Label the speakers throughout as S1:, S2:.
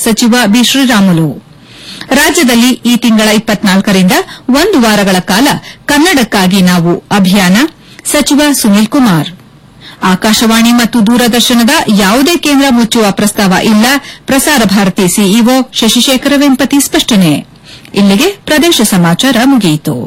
S1: ಸಚಿವ ಬಿ ಶ್ರೀರಾಮುಲು ರಾಜ್ಯದಲ್ಲಿ ಈ ತಿಂಗಳ ಇಪ್ಪತ್ನಾಲ್ಕರಿಂದ ಒಂದು ವಾರಗಳ ಕಾಲ ಕನ್ನಡಕ್ಕಾಗಿ ನಾವು ಅಭಿಯಾನ ಸಚಿವ ಸುನೀಲ್ ಕುಮಾರ್ ಆಕಾಶವಾಣಿ ಮತ್ತು ದೂರದರ್ಶನದ ಯಾವುದೇ ಕೇಂದ್ರ ಮುಚ್ಚುವ ಪ್ರಸ್ತಾವ ಇಲ್ಲ ಪ್ರಸಾರ ಭಾರತಿ ಸಿಇಒ ಶಶಿಶೇಖರ ವೆಂಪತಿ ಸ್ಪಷ್ಟನೆ ಇಲ್ಲಿಗೆ ಪ್ರದೇಶ ಸಮಾಚಾರ ಮುಗಿಯಿತು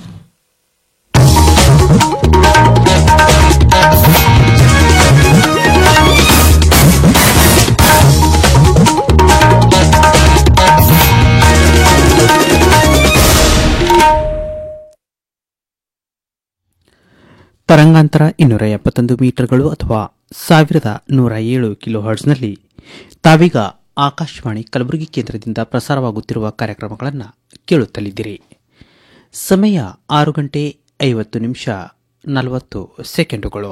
S2: ತರಂಗಾಂತರ ಇನ್ನೂರ ಎಪ್ಪತ್ತೊಂದು ಮೀಟರ್ಗಳು ಅಥವಾ ಸಾವಿರದ ನೂರ ಏಳು ಕಿಲೋ ಹರ್ಟ್ಸ್ನಲ್ಲಿ ತಾವೀಗ ಆಕಾಶವಾಣಿ ಕಲಬುರಗಿ ಕೇಂದ್ರದಿಂದ ಪ್ರಸಾರವಾಗುತ್ತಿರುವ ಕಾರ್ಯಕ್ರಮಗಳನ್ನು ಕೇಳುತ್ತಲಿದ್ದೀರಿ ಸಮಯ ಆರು ಗಂಟೆ ಐವತ್ತು ನಿಮಿಷ ನಲವತ್ತು ಸೆಕೆಂಡುಗಳು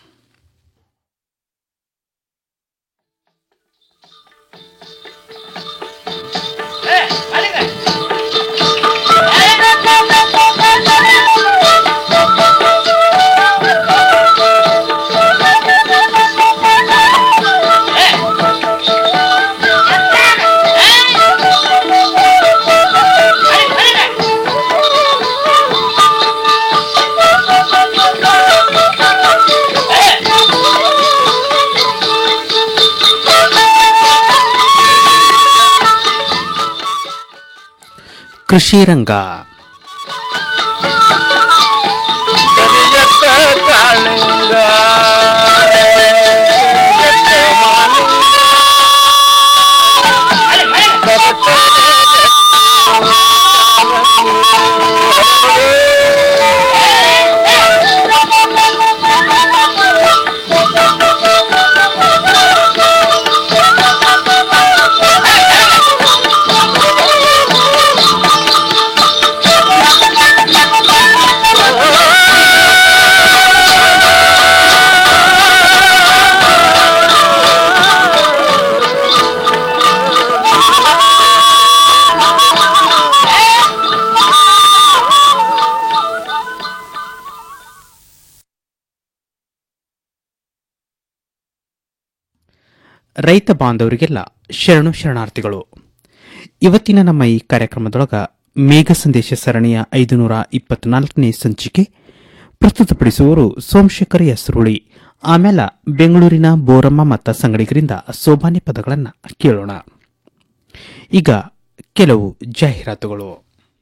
S2: ಕೃಷಿ ರಂಗ
S3: ಕರಿಯತ್ತ ಕಾಳಿಂಗ ಎತ್ತ ಮಾಲಿಂಗ
S2: ರೈತ ಬಾಂಧವರಿಗೆಲ್ಲ ಶರಣು ಶರಣಾರ್ಥಿಗಳು ಇವತ್ತಿನ ನಮ್ಮ ಈ ಕಾರ್ಯಕ್ರಮದೊಳಗ ಮೇಘ ಸಂದೇಶ ಸರಣಿಯ ಐದುನೂರ ಇಪ್ಪತ್ನಾಲ್ಕನೇ ಸಂಚಿಕೆ ಪ್ರಸ್ತುತಪಡಿಸುವವರು ಸೋಮಶೇಖರ್ ಯಸ್ರುಳಿ ಆಮೇಲೆ ಬೆಂಗಳೂರಿನ ಬೋರಮ್ಮ ಮತ್ತ ಸಂಗಡಿಗರಿಂದ ಸೋಬಾನೆ ಪದಗಳನ್ನು ಕೇಳೋಣ ಈಗ ಕೆಲವು ಜಾಹೀರಾತುಗಳು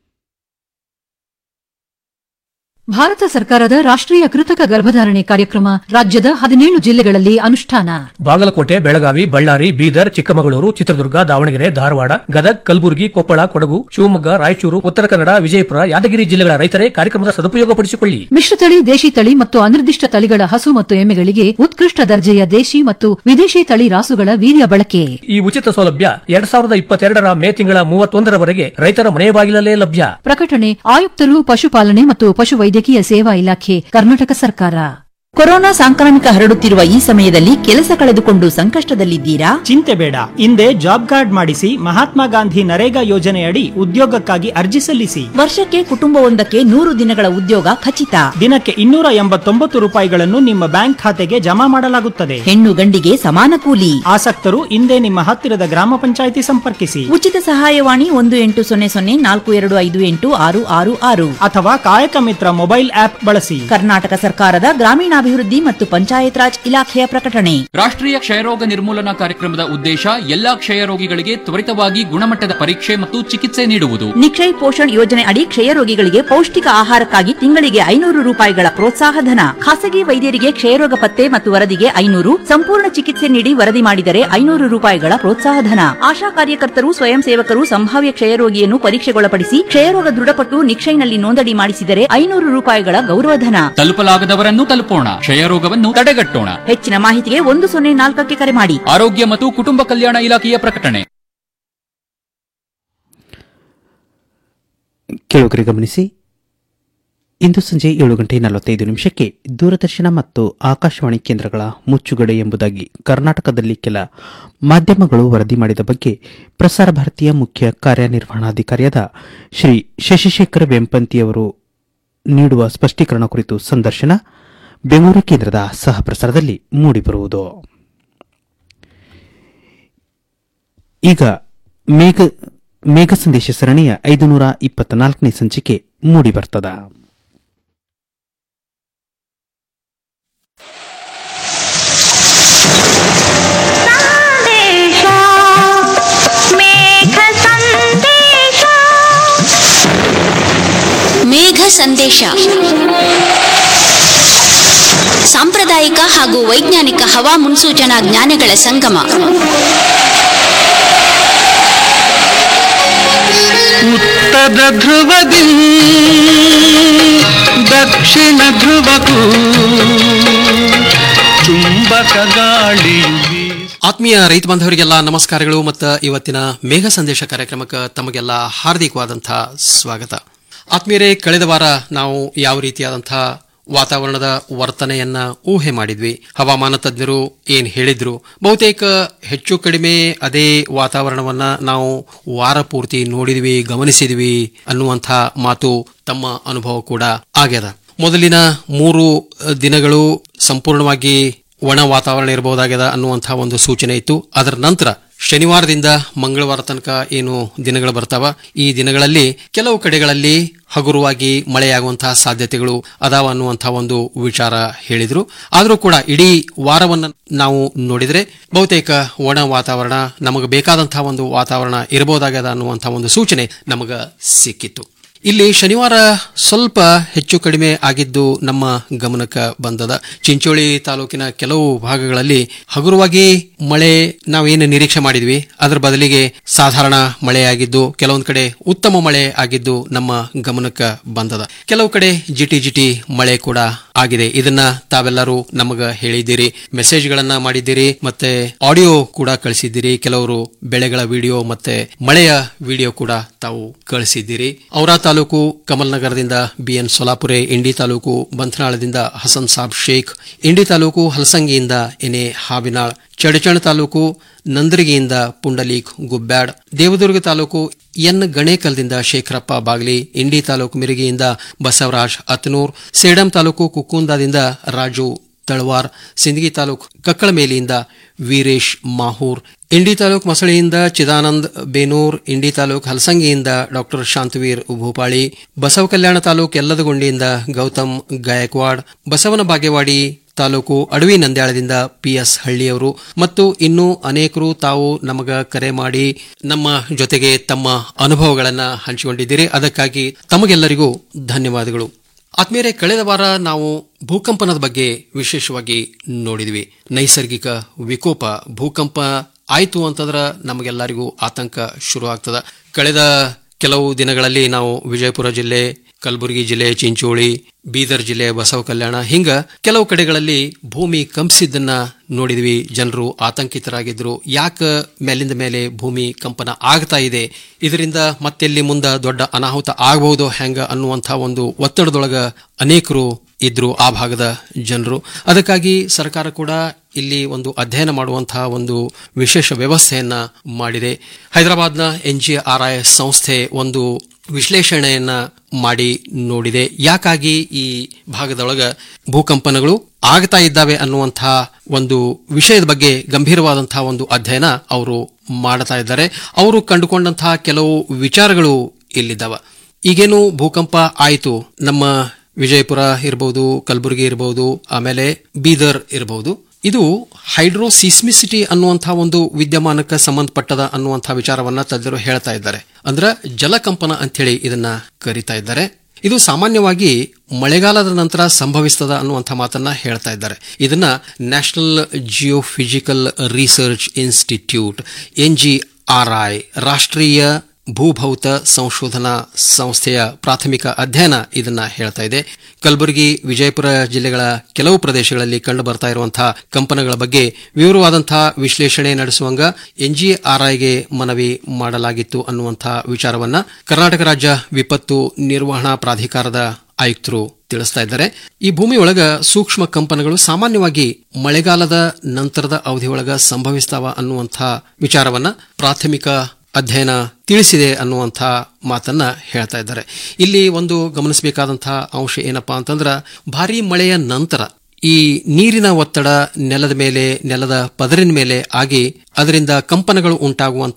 S4: ಭಾರತ ಸರ್ಕಾರದ ರಾಷ್ಟ್ರೀಯ ಕೃತಕ ಗರ್ಭಧಾರಣೆ ಕಾರ್ಯಕ್ರಮ ರಾಜ್ಯದ ಹದಿನೇಳು ಜಿಲ್ಲೆಗಳಲ್ಲಿ ಅನುಷ್ಠಾನ
S5: ಬಾಗಲಕೋಟೆ ಬೆಳಗಾವಿ ಬಳ್ಳಾರಿ ಬೀದರ್ ಚಿಕ್ಕಮಗಳೂರು ಚಿತ್ರದುರ್ಗ ದಾವಣಗೆರೆ ಧಾರವಾಡ ಗದಗ್ ಕಲಬುರಗಿ ಕೊಪ್ಪಳ ಕೊಡಗು ಶಿವಮೊಗ್ಗ ರಾಯಚೂರು ಉತ್ತರ ಕನ್ನಡ ವಿಜಯಪುರ ಯಾದಗಿರಿ ಜಿಲ್ಲೆಗಳ ರೈತರೇ ಕಾರ್ಯಕ್ರಮದ ಸದುಪಯೋಗಪಡಿಸಿಕೊಳ್ಳಿ
S4: ಮಿಶ್ರತಳಿ ದೇಶಿ ತಳಿ ಮತ್ತು ಅನಿರ್ದಿಷ್ಟ ತಳಿಗಳ ಹಸು ಮತ್ತು ಎಮ್ಮೆಗಳಿಗೆ ಉತ್ಕೃಷ್ಟ ದರ್ಜೆಯ ದೇಶಿ ಮತ್ತು ವಿದೇಶಿ ತಳಿ ರಾಸುಗಳ ವೀರ್ಯ ಬಳಕೆ
S5: ಈ ಉಚಿತ ಸೌಲಭ್ಯ ಎರಡ್ ಸಾವಿರದ ಇಪ್ಪತ್ತೆರಡರ ಮೇ ತಿಂಗಳ ಮೂವತ್ತೊಂದರವರೆಗೆ ರೈತರ ಮನೆ ಬಾಗಿಲಲ್ಲೇ ಲಭ್ಯ
S4: ಪ್ರಕಟಣೆ ಆಯುಕ್ತರು ಪಶುಪಾಲನೆ ಮತ್ತು ಪಶುವೈದ್ಯಕೀಯ ಸೇವಾ ಇಲಾಖೆ ಕರ್ನಾಟಕ ಸರ್ಕಾರ
S6: ಕೊರೋನಾ ಸಾಂಕ್ರಾಮಿಕ ಹರಡುತ್ತಿರುವ ಈ ಸಮಯದಲ್ಲಿ ಕೆಲಸ ಕಳೆದುಕೊಂಡು ಸಂಕಷ್ಟದಲ್ಲಿದ್ದೀರಾ
S7: ಚಿಂತೆ ಬೇಡ ಹಿಂದೆ ಜಾಬ್ ಕಾರ್ಡ್ ಮಾಡಿಸಿ ಮಹಾತ್ಮ ಗಾಂಧಿ ನರೇಗಾ ಯೋಜನೆಯಡಿ ಉದ್ಯೋಗಕ್ಕಾಗಿ ಅರ್ಜಿ ಸಲ್ಲಿಸಿ
S6: ವರ್ಷಕ್ಕೆ ಕುಟುಂಬವೊಂದಕ್ಕೆ ನೂರು ದಿನಗಳ ಉದ್ಯೋಗ ಖಚಿತ
S7: ದಿನಕ್ಕೆ ಇನ್ನೂರ ಎಂಬತ್ತೊಂಬತ್ತು ರೂಪಾಯಿಗಳನ್ನು ನಿಮ್ಮ ಬ್ಯಾಂಕ್ ಖಾತೆಗೆ ಜಮಾ ಮಾಡಲಾಗುತ್ತದೆ
S6: ಹೆಣ್ಣು ಗಂಡಿಗೆ ಸಮಾನ ಕೂಲಿ
S7: ಆಸಕ್ತರು ಹಿಂದೆ ನಿಮ್ಮ ಹತ್ತಿರದ ಗ್ರಾಮ ಪಂಚಾಯಿತಿ ಸಂಪರ್ಕಿಸಿ
S6: ಉಚಿತ ಸಹಾಯವಾಣಿ ಒಂದು ಎಂಟು ಸೊನ್ನೆ ಸೊನ್ನೆ ನಾಲ್ಕು ಎರಡು ಐದು ಎಂಟು ಆರು ಆರು ಆರು
S7: ಅಥವಾ ಕಾಯಕ ಮಿತ್ರ ಮೊಬೈಲ್ ಆಪ್ ಬಳಸಿ
S6: ಕರ್ನಾಟಕ ಸರ್ಕಾರದ ಗ್ರಾಮೀಣಾಭಿವೃದ್ಧಿ ಮತ್ತು ಪಂಚಾಯತ್ ರಾಜ್ ಇಲಾಖೆಯ ಪ್ರಕಟಣೆ
S8: ರಾಷ್ಟ್ರೀಯ ಕ್ಷಯರೋಗ ನಿರ್ಮೂಲನಾ ಕಾರ್ಯಕ್ರಮದ ಉದ್ದೇಶ ಎಲ್ಲಾ ಕ್ಷಯರೋಗಿಗಳಿಗೆ ತ್ವರಿತವಾಗಿ ಗುಣಮಟ್ಟದ ಪರೀಕ್ಷೆ ಮತ್ತು ಚಿಕಿತ್ಸೆ ನೀಡುವುದು
S6: ನಿಕ್ಷಯ್ ಪೋಷಣ್ ಯೋಜನೆ ಅಡಿ ಕ್ಷಯರೋಗಿಗಳಿಗೆ ಪೌಷ್ಟಿಕ ಆಹಾರಕ್ಕಾಗಿ ತಿಂಗಳಿಗೆ ಐನೂರು ರೂಪಾಯಿಗಳ ಪ್ರೋತ್ಸಾಹ ಧನ ಖಾಸಗಿ ವೈದ್ಯರಿಗೆ ಕ್ಷಯರೋಗ ಪತ್ತೆ ಮತ್ತು ವರದಿಗೆ ಐನೂರು ಸಂಪೂರ್ಣ ಚಿಕಿತ್ಸೆ ನೀಡಿ ವರದಿ ಮಾಡಿದರೆ ಐನೂರು ರೂಪಾಯಿಗಳ ಪ್ರೋತ್ಸಾಹ ಧನ ಆಶಾ ಕಾರ್ಯಕರ್ತರು ಸ್ವಯಂ ಸೇವಕರು ಸಂಭಾವ್ಯ ಕ್ಷಯರೋಗಿಯನ್ನು ಪರೀಕ್ಷೆಗೊಳಪಡಿಸಿ ಕ್ಷಯರೋಗ ದೃಢಪಟ್ಟು ನಿಕ್ಷಯ್ನಲ್ಲಿ ನೋಂದಣಿ ಮಾಡಿಸಿದರೆ ಐನೂರು ರೂಪಾಯಿಗಳ ಗೌರವಧನ
S8: ತಲುಪಲಾಗದವರನ್ನು ತಲುಪೋಣ ಕ್ಷಯರೋಗವನ್ನು ತಡೆಗಟ್ಟೋಣ
S6: ಹೆಚ್ಚಿನ ಮಾಹಿತಿಗೆ ಒಂದು ಸೊನ್ನೆ ನಾಲ್ಕಕ್ಕೆ ಕರೆ ಮಾಡಿ
S8: ಆರೋಗ್ಯ ಮತ್ತು ಕುಟುಂಬ ಕಲ್ಯಾಣ ಇಲಾಖೆಯ ಪ್ರಕಟಣೆ
S2: ಕೇಳುಗರೆ ಗಮನಿಸಿ ಇಂದು ಸಂಜೆ ಏಳು ಗಂಟೆ ನಲವತ್ತೈದು ನಿಮಿಷಕ್ಕೆ ದೂರದರ್ಶನ ಮತ್ತು ಆಕಾಶವಾಣಿ ಕೇಂದ್ರಗಳ ಮುಚ್ಚುಗಡೆ ಎಂಬುದಾಗಿ ಕರ್ನಾಟಕದಲ್ಲಿ ಕೆಲ ಮಾಧ್ಯಮಗಳು ವರದಿ ಮಾಡಿದ ಬಗ್ಗೆ ಪ್ರಸಾರ ಭಾರತಿಯ ಮುಖ್ಯ ಕಾರ್ಯನಿರ್ವಹಣಾಧಿಕಾರಿಯಾದ ಶ್ರೀ ಶಶಿಶೇಖರ ವೆಂಪಂತಿಯವರು ನೀಡುವ ಸ್ಪಷ್ಟೀಕರಣ ಕುರಿತು ಸಂದರ್ಶನ ಬೆಂಗಳೂರು ಕೇಂದ್ರದ ಸಹ ಪ್ರಸಾರದಲ್ಲಿ ಮೂಡಿಬರುವುದು ಈಗ ಮೇಘ ಮೇಘ ಸಂದೇಶ ಸರಣಿಯ ಐದುನೂರ ಇಪ್ಪತ್ನಾಲ್ಕನೇ ಸಂಚಿಕೆ ಮೂಡಿಬರ್ತದ
S9: ಮೇಘ ಸಂದೇಶ ಸಾಂಪ್ರದಾಯಿಕ ಹಾಗೂ ವೈಜ್ಞಾನಿಕ ಹವಾ ಮುನ್ಸೂಚನಾ ಜ್ಞಾನಗಳ ಸಂಗಮ
S3: ಉತ್ತರ ಧ್ರುವದಿ ದಕ್ಷಿಣ ಧ್ರುವಕ್ಕೂ ಚುಂಬಕ ಗಾಳಿಯು ಬೀಸ
S10: ಆತ್ಮೀಯ ರೈತ ಬಾಂಧವರಿಗೆಲ್ಲ ನಮಸ್ಕಾರಗಳು ಮತ್ತು ಇವತ್ತಿನ ಮೇಘ ಸಂದೇಶ ಕಾರ್ಯಕ್ರಮಕ್ಕೆ ತಮಗೆಲ್ಲ ಹಾರ್ದಿಕವಾದಂಥ ಸ್ವಾಗತ ಆತ್ಮೀಯರೇ ಕಳೆದ ವಾರ ನಾವು ಯಾವ ರೀತಿಯಾದಂಥ ವಾತಾವರಣದ ವರ್ತನೆಯನ್ನ ಊಹೆ ಮಾಡಿದ್ವಿ ಹವಾಮಾನ ತಜ್ಞರು ಏನ್ ಹೇಳಿದ್ರು ಬಹುತೇಕ ಹೆಚ್ಚು ಕಡಿಮೆ ಅದೇ ವಾತಾವರಣವನ್ನ ನಾವು ವಾರ ಪೂರ್ತಿ ನೋಡಿದ್ವಿ ಗಮನಿಸಿದ್ವಿ ಅನ್ನುವಂಥ ಮಾತು ತಮ್ಮ ಅನುಭವ ಕೂಡ ಆಗ್ಯದ ಮೊದಲಿನ ಮೂರು ದಿನಗಳು ಸಂಪೂರ್ಣವಾಗಿ ಒಣ ವಾತಾವರಣ ಇರಬಹುದಾಗ್ಯದ ಅನ್ನುವಂತಹ ಒಂದು ಸೂಚನೆ ಇತ್ತು ಅದರ ನಂತರ ಶನಿವಾರದಿಂದ ಮಂಗಳವಾರ ತನಕ ಏನು ದಿನಗಳು ಬರ್ತಾವ ಈ ದಿನಗಳಲ್ಲಿ ಕೆಲವು ಕಡೆಗಳಲ್ಲಿ ಹಗುರವಾಗಿ ಮಳೆಯಾಗುವಂತಹ ಸಾಧ್ಯತೆಗಳು ಅದಾವ ಅನ್ನುವಂತಹ ಒಂದು ವಿಚಾರ ಹೇಳಿದ್ರು ಆದರೂ ಕೂಡ ಇಡೀ ವಾರವನ್ನ ನಾವು ನೋಡಿದ್ರೆ ಬಹುತೇಕ ಒಣ ವಾತಾವರಣ ನಮಗೆ ಬೇಕಾದಂತಹ ಒಂದು ವಾತಾವರಣ ಇರಬಹುದಾಗ್ಯದ ಅನ್ನುವಂತಹ ಒಂದು ಸೂಚನೆ ನಮಗ ಸಿಕ್ಕಿತ್ತು ಇಲ್ಲಿ ಶನಿವಾರ ಸ್ವಲ್ಪ ಹೆಚ್ಚು ಕಡಿಮೆ ಆಗಿದ್ದು ನಮ್ಮ ಗಮನಕ್ಕೆ ಬಂದದ ಚಿಂಚೋಳಿ ತಾಲೂಕಿನ ಕೆಲವು ಭಾಗಗಳಲ್ಲಿ ಹಗುರವಾಗಿ ಮಳೆ ನಾವೇನು ನಿರೀಕ್ಷೆ ಮಾಡಿದ್ವಿ ಅದರ ಬದಲಿಗೆ ಸಾಧಾರಣ ಮಳೆಯಾಗಿದ್ದು ಕೆಲವೊಂದು ಕಡೆ ಉತ್ತಮ ಮಳೆ ಆಗಿದ್ದು ನಮ್ಮ ಗಮನಕ್ಕೆ ಬಂದದ ಕೆಲವು ಕಡೆ ಜಿಟಿ ಜಿಟಿ ಮಳೆ ಕೂಡ ಆಗಿದೆ ಇದನ್ನ ತಾವೆಲ್ಲರೂ ನಮಗ ಹೇಳಿದ್ದೀರಿ ಮೆಸೇಜ್ಗಳನ್ನ ಮಾಡಿದ್ದೀರಿ ಮತ್ತೆ ಆಡಿಯೋ ಕೂಡ ಕಳಿಸಿದ್ದೀರಿ ಕೆಲವರು ಬೆಳೆಗಳ ವಿಡಿಯೋ ಮತ್ತೆ ಮಳೆಯ ವಿಡಿಯೋ ಕೂಡ ತಾವು ಕಳಿಸಿದ್ದೀರಿ ಔರಾ ತಾಲೂಕು ಕಮಲ್ ನಗರದಿಂದ ಬಿಎನ್ ಸೊಲಾಪುರೆ ಇಂಡಿ ತಾಲೂಕು ಬಂಥನಾಳದಿಂದ ಹಸನ್ ಸಾಬ್ ಶೇಖ್ ಇಂಡಿ ತಾಲೂಕು ಹಲಸಂಗಿಯಿಂದ ಎನೆ ಹಾಬಿನಾಳ್ ಚಡಚಣ ತಾಲೂಕು ನಂದರಿಗೆಯಿಂದ ಪುಂಡಲೀಕ್ ಗುಬ್ಬ್ಯಾಡ್ ದೇವದುರ್ಗ ತಾಲೂಕು ಎನ್ ಗಣೇಕಲ್ದಿಂದ ಶೇಖರಪ್ಪ ಬಾಗ್ಲಿ ಇಂಡಿ ತಾಲೂಕು ಮಿರಿಗೆಯಿಂದ ಬಸವರಾಜ್ ಅತ್ನೂರ್ ಸೇಡಂ ತಾಲೂಕು ಕುಕ್ಕುಂದಾದಿಂದ ರಾಜು ತಳವಾರ್ ಸಿಂದಗಿ ತಾಲೂಕು ಕಕ್ಕಳಮೇಲಿಯಿಂದ ವೀರೇಶ್ ಮಾಹೂರ್ ಇಂಡಿ ತಾಲೂಕು ಮಸಳೆಯಿಂದ ಚಿದಾನಂದ್ ಬೇನೂರ್ ಇಂಡಿ ತಾಲೂಕು ಹಲಸಂಗಿಯಿಂದ ಡಾಕ್ಟರ್ ಶಾಂತವೀರ್ ಭೂಪಾಳಿ ಬಸವ ಕಲ್ಯಾಣ ತಾಲೂಕು ಯಲ್ಲದಗುಂಡಿಯಿಂದ ಗೌತಮ್ ಗಾಯಕ್ವಾಡ್ ಬಸವನ ಬಾಗೇವಾಡಿ ತಾಲೂಕು ಅಡವಿ ನಂದ್ಯಾಳದಿಂದ ಪಿಎಸ್ ಹಳ್ಳಿಯವರು ಮತ್ತು ಇನ್ನೂ ಅನೇಕರು ತಾವು ನಮಗ ಕರೆ ಮಾಡಿ ನಮ್ಮ ಜೊತೆಗೆ ತಮ್ಮ ಅನುಭವಗಳನ್ನ ಹಂಚಿಕೊಂಡಿದ್ದೀರಿ ಅದಕ್ಕಾಗಿ ತಮಗೆಲ್ಲರಿಗೂ ಧನ್ಯವಾದಗಳು ಆತ್ಮೀಯರೇ ಕಳೆದ ವಾರ ನಾವು ಭೂಕಂಪನದ ಬಗ್ಗೆ ವಿಶೇಷವಾಗಿ ನೋಡಿದ್ವಿ ನೈಸರ್ಗಿಕ ವಿಕೋಪ ಭೂಕಂಪ ಆಯ್ತು ಅಂತಂದ್ರ ನಮಗೆಲ್ಲರಿಗೂ ಆತಂಕ ಶುರು ಆಗ್ತದ ಕಳೆದ ಕೆಲವು ದಿನಗಳಲ್ಲಿ ನಾವು ವಿಜಯಪುರ ಜಿಲ್ಲೆ ಕಲಬುರಗಿ ಜಿಲ್ಲೆ ಚಿಂಚೋಳಿ ಬೀದರ್ ಜಿಲ್ಲೆ ಬಸವ ಕಲ್ಯಾಣ ಹಿಂಗ ಕೆಲವು ಕಡೆಗಳಲ್ಲಿ ಭೂಮಿ ಕಂಪಿಸಿದ್ದನ್ನ ನೋಡಿದ್ವಿ ಜನರು ಆತಂಕಿತರಾಗಿದ್ರು ಯಾಕ ಮೇಲಿಂದ ಮೇಲೆ ಭೂಮಿ ಕಂಪನ ಆಗ್ತಾ ಇದೆ ಇದರಿಂದ ಮತ್ತೆಲ್ಲಿ ಮುಂದ ದೊಡ್ಡ ಅನಾಹುತ ಆಗಬಹುದು ಹೆಂಗ ಅನ್ನುವಂಥ ಒಂದು ಒತ್ತಡದೊಳಗ ಅನೇಕರು ಇದ್ರು ಆ ಭಾಗದ ಜನರು ಅದಕ್ಕಾಗಿ ಸರ್ಕಾರ ಕೂಡ ಇಲ್ಲಿ ಒಂದು ಅಧ್ಯಯನ ಮಾಡುವಂತಹ ಒಂದು ವಿಶೇಷ ವ್ಯವಸ್ಥೆಯನ್ನ ಮಾಡಿದೆ ಹೈದರಾಬಾದ್ನ ಎನ್ ಜಿ ಆರ್ ಐ ಸಂಸ್ಥೆ ಒಂದು ವಿಶ್ಲೇಷಣೆಯನ್ನ ಮಾಡಿ ನೋಡಿದೆ ಯಾಕಾಗಿ ಈ ಭಾಗದೊಳಗ ಭೂಕಂಪನಗಳು ಆಗ್ತಾ ಇದ್ದಾವೆ ಅನ್ನುವಂತಹ ಒಂದು ವಿಷಯದ ಬಗ್ಗೆ ಗಂಭೀರವಾದಂತಹ ಒಂದು ಅಧ್ಯಯನ ಅವರು ಮಾಡ್ತಾ ಇದ್ದಾರೆ ಅವರು ಕಂಡುಕೊಂಡಂತಹ ಕೆಲವು ವಿಚಾರಗಳು ಇಲ್ಲಿದ್ದಾವ ಈಗೇನು ಭೂಕಂಪ ಆಯಿತು ನಮ್ಮ ವಿಜಯಪುರ ಇರಬಹುದು ಕಲಬುರಗಿ ಇರಬಹುದು ಆಮೇಲೆ ಬೀದರ್ ಇರಬಹುದು ಇದು ಹೈಡ್ರೋಸಿಸ್ಮಿಸಿಟಿ ಅನ್ನುವಂತಹ ಒಂದು ವಿದ್ಯಮಾನಕ್ಕೆ ಸಂಬಂಧಪಟ್ಟದ ಅನ್ನುವಂತಹ ವಿಚಾರವನ್ನ ತಜ್ಞರು ಹೇಳ್ತಾ ಇದ್ದಾರೆ ಅಂದ್ರ ಜಲಕಂಪನ ಅಂತೇಳಿ ಇದನ್ನ ಕರೀತಾ ಇದ್ದಾರೆ ಇದು ಸಾಮಾನ್ಯವಾಗಿ ಮಳೆಗಾಲದ ನಂತರ ಸಂಭವಿಸ್ತದ ಅನ್ನುವಂಥ ಮಾತನ್ನ ಹೇಳ್ತಾ ಇದ್ದಾರೆ ಇದನ್ನ national geophysical research institute NGRI ರಾಷ್ಟ್ರೀಯ ಭೂಭೌತ ಸಂಶೋಧನಾ ಸಂಸ್ಥೆಯ ಪ್ರಾಥಮಿಕ ಅಧ್ಯಯನ ಇದನ್ನ ಹೇಳ್ತಾ ಇದೆ ಕಲಬುರಗಿ ವಿಜಯಪುರ ಜಿಲ್ಲೆಗಳ ಕೆಲವು ಪ್ರದೇಶಗಳಲ್ಲಿ ಕಂಡು ಬರ್ತಾ ಇರುವಂತಹ ಕಂಪನಗಳ ಬಗ್ಗೆ ವಿವರವಾದಂತಹ ವಿಶ್ಲೇಷಣೆ ನಡೆಸುವಂಗ ಎನ್ಜಿಆರ್ಐಗೆ ಮನವಿ ಮಾಡಲಾಗಿತ್ತು ಅನ್ನುವಂತಹ ವಿಚಾರವನ್ನ ಕರ್ನಾಟಕ ರಾಜ್ಯ ವಿಪತ್ತು ನಿರ್ವಹಣಾ ಪ್ರಾಧಿಕಾರದ ಆಯುಕ್ತರು ತಿಳಿಸ್ತಾ ಇದ್ದಾರೆ ಈ ಭೂಮಿಯೊಳಗ ಸೂಕ್ಷ್ಮ ಕಂಪನಗಳು ಸಾಮಾನ್ಯವಾಗಿ ಮಳೆಗಾಲದ ನಂತರದ ಅವಧಿಯೊಳಗ ಸಂಭವಿಸ್ತಾವ ಅನ್ನುವಂಥ ವಿಚಾರವನ್ನ ಪ್ರಾಥಮಿಕ ಅಧ್ಯಯನ ತಿಳಿಸಿದೆ ಅನ್ನುವಂಥ ಮಾತನ್ನ ಹೇಳ್ತಾ ಇದ್ದಾರೆ ಇಲ್ಲಿ ಒಂದು ಗಮನಿಸಬೇಕಾದಂತಹ ಅಂಶ ಏನಪ್ಪಾ ಅಂತಂದ್ರ ಭಾರಿ ಮಳೆಯ ನಂತರ ಈ ನೀರಿನ ಒತ್ತಡ ನೆಲದ ಮೇಲೆ ನೆಲದ ಪದರಿನ ಮೇಲೆ ಆಗಿ ಅದರಿಂದ ಕಂಪನಗಳು ಉಂಟಾಗುವಂತಹ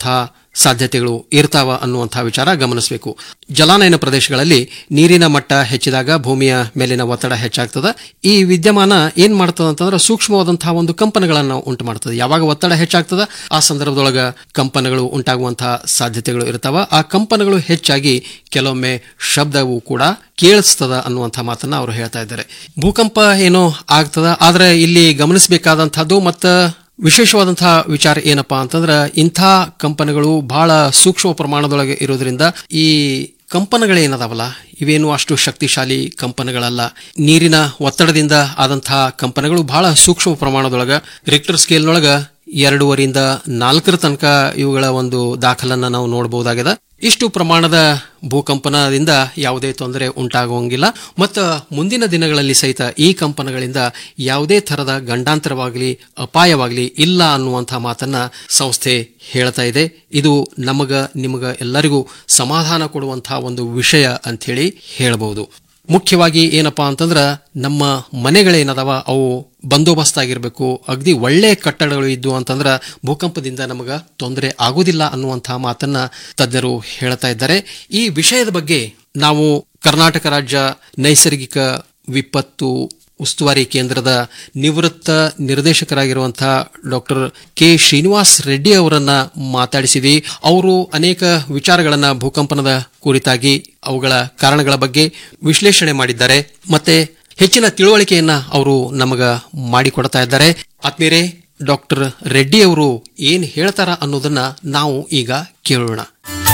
S10: ಸಾಧ್ಯತೆಗಳು ಇರ್ತಾವ ಅನ್ನುವಂತಹ ವಿಚಾರ ಗಮನಿಸಬೇಕು ಜಲಾನಯನ ಪ್ರದೇಶಗಳಲ್ಲಿ ನೀರಿನ ಮಟ್ಟ ಹೆಚ್ಚಿದಾಗ ಭೂಮಿಯ ಮೇಲಿನ ಒತ್ತಡ ಹೆಚ್ಚಾಗ್ತದೆ ಈ ವಿದ್ಯಮಾನ ಏನ್ ಮಾಡ್ತದ ಅಂತಂದ್ರೆ ಸೂಕ್ಷ್ಮವಾದಂತಹ ಒಂದು ಕಂಪನಗಳನ್ನು ಉಂಟು ಮಾಡ್ತದೆ ಯಾವಾಗ ಒತ್ತಡ ಹೆಚ್ಚಾಗ್ತದ ಆ ಸಂದರ್ಭದೊಳಗ ಕಂಪನಗಳು ಉಂಟಾಗುವಂತಹ ಸಾಧ್ಯತೆಗಳು ಇರ್ತಾವ ಆ ಕಂಪನಗಳು ಹೆಚ್ಚಾಗಿ ಕೆಲವೊಮ್ಮೆ ಶಬ್ದವು ಕೂಡ ಕೇಳಿಸ್ತದ ಅನ್ನುವಂಥ ಮಾತನ್ನ ಅವರು ಹೇಳ್ತಾ ಇದ್ದಾರೆ ಭೂಕಂಪ ಏನೋ ಆಗ್ತದ ಆದ್ರೆ ಇಲ್ಲಿ ಗಮನಿಸಬೇಕಾದಂತಹದ್ದು ಮತ್ತ ವಿಶೇಷವಾದಂತಹ ವಿಚಾರ ಏನಪ್ಪಾ ಅಂತಂದ್ರ ಇಂಥ ಕಂಪನಗಳು ಬಹಳ ಸೂಕ್ಷ್ಮ ಪ್ರಮಾಣದೊಳಗೆ ಇರೋದ್ರಿಂದ ಈ ಕಂಪನಗಳೇನದಾವಲ್ಲ ಇವೇನು ಅಷ್ಟು ಶಕ್ತಿಶಾಲಿ ಕಂಪನಗಳಲ್ಲ ನೀರಿನ ಒತ್ತಡದಿಂದ ಆದಂತಹ ಕಂಪನಗಳು ಬಹಳ ಸೂಕ್ಷ್ಮ ಪ್ರಮಾಣದೊಳಗ ರಿಕ್ಟರ್ ಸ್ಕೇಲ್ನೊಳಗ ಎರಡೂವರಿಂದ ನಾಲ್ಕರ ತನಕ ಇವುಗಳ ಒಂದು ದಾಖಲನ್ನ ನಾವು ನೋಡಬಹುದಾಗಿದೆ ಇಷ್ಟು ಪ್ರಮಾಣದ ಭೂಕಂಪನದಿಂದ ಯಾವುದೇ ತೊಂದರೆ ಉಂಟಾಗುವಂಗಿಲ್ಲ ಮತ್ತು ಮುಂದಿನ ದಿನಗಳಲ್ಲಿ ಸಹಿತ ಈ ಕಂಪನಗಳಿಂದ ಯಾವುದೇ ಥರದ ಗಂಡಾಂತರವಾಗಲಿ ಅಪಾಯವಾಗಲಿ ಇಲ್ಲ ಅನ್ನುವಂಥ ಮಾತನ್ನ ಸಂಸ್ಥೆ ಹೇಳ್ತಾ ಇದೆ ಇದು ನಮಗ ನಿಮಗ ಎಲ್ಲರಿಗೂ ಸಮಾಧಾನ ಕೊಡುವಂತಹ ಒಂದು ವಿಷಯ ಅಂಥೇಳಿ ಹೇಳಬಹುದು ಮುಖ್ಯವಾಗಿ ಏನಪ್ಪಾ ಅಂತಂದ್ರ ನಮ್ಮ ಮನೆಗಳೇನದಾವ ಅವು ಬಂದೋಬಸ್ತ್ ಆಗಿರಬೇಕು ಅಗದಿ ಒಳ್ಳೆ ಕಟ್ಟಡಗಳು ಇದ್ದು ಅಂತಂದ್ರ ಭೂಕಂಪದಿಂದ ನಮಗ ತೊಂದರೆ ಆಗುವುದಿಲ್ಲ ಅನ್ನುವಂತಹ ಮಾತನ್ನ ತಜ್ಞರು ಹೇಳ್ತಾ ಇದ್ದಾರೆ ಈ ವಿಷಯದ ಬಗ್ಗೆ ನಾವು ಕರ್ನಾಟಕ ರಾಜ್ಯ ನೈಸರ್ಗಿಕ ವಿಪತ್ತು ಉಸ್ತುವಾರಿ ಕೇಂದ್ರದ ನಿವೃತ್ತ ನಿರ್ದೇಶಕರಾಗಿರುವಂತಹ ಡಾಕ್ಟರ್ ಕೆ ಶ್ರೀನಿವಾಸ್ ರೆಡ್ಡಿ ಅವರನ್ನ ಮಾತಾಡಿಸಿದ್ವಿ ಅವರು ಅನೇಕ ವಿಚಾರಗಳನ್ನ ಭೂಕಂಪನದ ಕುರಿತಾಗಿ ಅವುಗಳ ಕಾರಣಗಳ ಬಗ್ಗೆ ವಿಶ್ಲೇಷಣೆ ಮಾಡಿದ್ದಾರೆ ಮತ್ತೆ ಹೆಚ್ಚಿನ ತಿಳುವಳಿಕೆಯನ್ನ ಅವರು ನಮಗ ಮಾಡಿಕೊಡ್ತಾ ಇದ್ದಾರೆ ಆತ್ಮೀಯರೇ ಡಾಕ್ಟರ್ ರೆಡ್ಡಿ ಅವರು ಏನ್ ಹೇಳ್ತಾರ ಅನ್ನೋದನ್ನ ನಾವು ಈಗ ಕೇಳೋಣ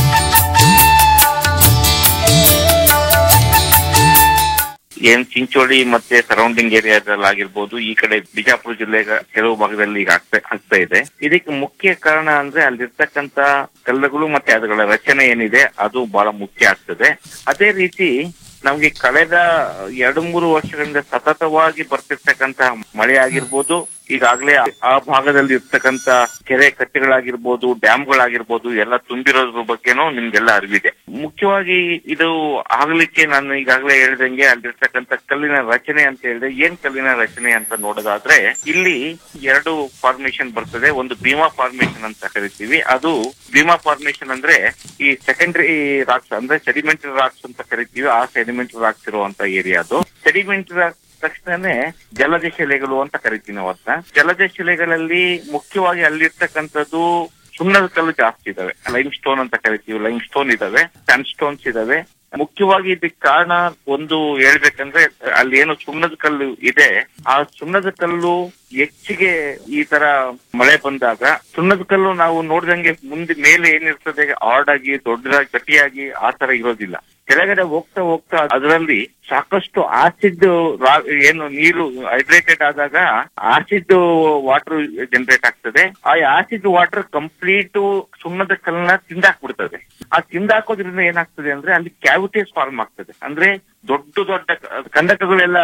S11: ಏನ್ ಚಿಂಚೋಳಿ ಮತ್ತೆ ಸರೌಂಡಿಂಗ್ ಏರಿಯಾದಲ್ಲಿ ಆಗಿರ್ಬೋದು ಈ ಕಡೆ ಬಿಜಾಪುರ ಜಿಲ್ಲೆ ಕೆಲವು ಭಾಗದಲ್ಲಿ ಈಗ ಆಗ್ತಾ ಆಗ್ತಾ ಇದೆ ಇದಕ್ಕೆ ಮುಖ್ಯ ಕಾರಣ ಅಂದ್ರೆ ಅಲ್ಲಿರ್ತಕ್ಕಂತ ಕಲ್ಲುಗಳು ಮತ್ತೆ ಅವುಗಳ ರಚನೆ ಏನಿದೆ ಅದು ಬಹಳ ಮುಖ್ಯ ಆಗ್ತದೆ ಅದೇ ರೀತಿ ನಮ್ಗೆ ಕಳೆದ ಎರಡು ಮೂರು ವರ್ಷಗಳಿಂದ ಸತತವಾಗಿ ಬರ್ತಿರ್ತಕ್ಕಂತ ಮಳೆ ಆಗಿರ್ಬೋದು ಈಗಾಗಲೇ ಆ ಭಾಗದಲ್ಲಿ ಇರ್ತಕ್ಕಂತ ಕೆರೆ ಕಟ್ಟೆಗಳಾಗಿರ್ಬೋದು ಡ್ಯಾಮ್ಗಳಾಗಿರ್ಬೋದು ಎಲ್ಲ ತುಂಬಿರೋದ್ರ ಬಗ್ಗೆನೂ ನಿಮ್ಗೆಲ್ಲ ಅರಿವಿದೆ ಮುಖ್ಯವಾಗಿ ಇದು ಆಗ್ಲಿಕ್ಕೆ ನಾನು ಈಗಾಗಲೇ ಹೇಳ್ದಂಗೆ ಅಲ್ಲಿರ್ತಕ್ಕಂತ ಕಲ್ಲಿನ ರಚನೆ ಅಂತ ಹೇಳಿದ್ರೆ ಏನ್ ಕಲ್ಲಿನ ರಚನೆ ಅಂತ ನೋಡೋದಾದ್ರೆ ಇಲ್ಲಿ ಎರಡು ಫಾರ್ಮೇಶನ್ ಬರ್ತದೆ ಒಂದು ಭೀಮಾ ಫಾರ್ಮೇಶನ್ ಅಂತ ಕರಿತೀವಿ ಅದು ಭೀಮಾ ಫಾರ್ಮೇಶನ್ ಅಂದ್ರೆ ಈ ಸೆಕೆಂಡರಿ ರಾಕ್ಸ್ ಅಂದ್ರೆ ಸೆಡಿಮೆಂಟರಿ ರಾಕ್ಸ್ ಅಂತ ಕರಿತೀವಿ ಆ ಸೆಡಿಮೆಂಟರಿ ರಾಕ್ಸ್ ಇರುವಂತ ಏರಿಯಾ ಅದು ಸೆಡಿಮೆಂಟರಿ ರಾಕ್ಸ್ ತಕ್ಷಣನೇ ಜಲಜ ಶಿಲೆಗಳು ಅಂತ ಕರಿತೀವಿ ನಾವು ಅದನ್ನ ಜಲಜ ಶಿಲೆಗಳಲ್ಲಿ ಮುಖ್ಯವಾಗಿ ಅಲ್ಲಿರ್ತಕ್ಕಂಥದ್ದು ಸುಣ್ಣದ ಕಲ್ಲು ಜಾಸ್ತಿ ಇದಾವೆ ಲೈಮ್ ಸ್ಟೋನ್ ಅಂತ ಕರಿತೀವಿ ಲೈಮ್ ಸ್ಟೋನ್ ಇದಾವೆ ಸ್ಯಾಂಡ್ ಸ್ಟೋನ್ಸ್ ಇದಾವೆ ಮುಖ್ಯವಾಗಿ ಇದಕ್ಕೆ ಕಾರಣ ಒಂದು ಹೇಳ್ಬೇಕಂದ್ರೆ ಅಲ್ಲಿ ಏನು ಸುಣ್ಣದ ಕಲ್ಲು ಇದೆ ಆ ಸುಣ್ಣದ ಕಲ್ಲು ಹೆಚ್ಚಿಗೆ ಈ ತರ ಮಳೆ ಬಂದಾಗ ಸುಣ್ಣದ ಕಲ್ಲು ನಾವು ನೋಡ್ದಂಗೆ ಮುಂದೆ ಮೇಲೆ ಏನಿರ್ತದೆ ಆರ್ಡ್ ಆಗಿ ದೊಡ್ಡದಾಗಿ ಗಟ್ಟಿಯಾಗಿ ಆ ತರ ಇರೋದಿಲ್ಲ ಕೆಳಗಡೆ ಹೋಗ್ತಾ ಹೋಗ್ತಾ ಅದರಲ್ಲಿ ಸಾಕಷ್ಟು ಆಸಿಡ್ ಏನು ನೀರು ಹೈಡ್ರೇಟೆಡ್ ಆದಾಗ ಆಸಿಡ್ ವಾಟರ್ ಜನರೇಟ್ ಆಗ್ತದೆ ಆ ಆಸಿಡ್ ವಾಟರ್ ಕಂಪ್ಲೀಟ್ ಸುಣ್ಣದ ಕಲ್ಲನ್ನ ತಿಂದಾಕ್ಬಿಡ್ತದೆ ಆ ತಿಂದಾಕೋದ್ರಿಂದ ಏನಾಗ್ತದೆ ಅಂದ್ರೆ ಅಲ್ಲಿ ಕ್ಯಾವಿಟೀಸ್ ಫಾರ್ಮ್ ಆಗ್ತದೆ ಅಂದ್ರೆ ದೊಡ್ಡ ದೊಡ್ಡ ಕಂದಕಗಳೆಲ್ಲ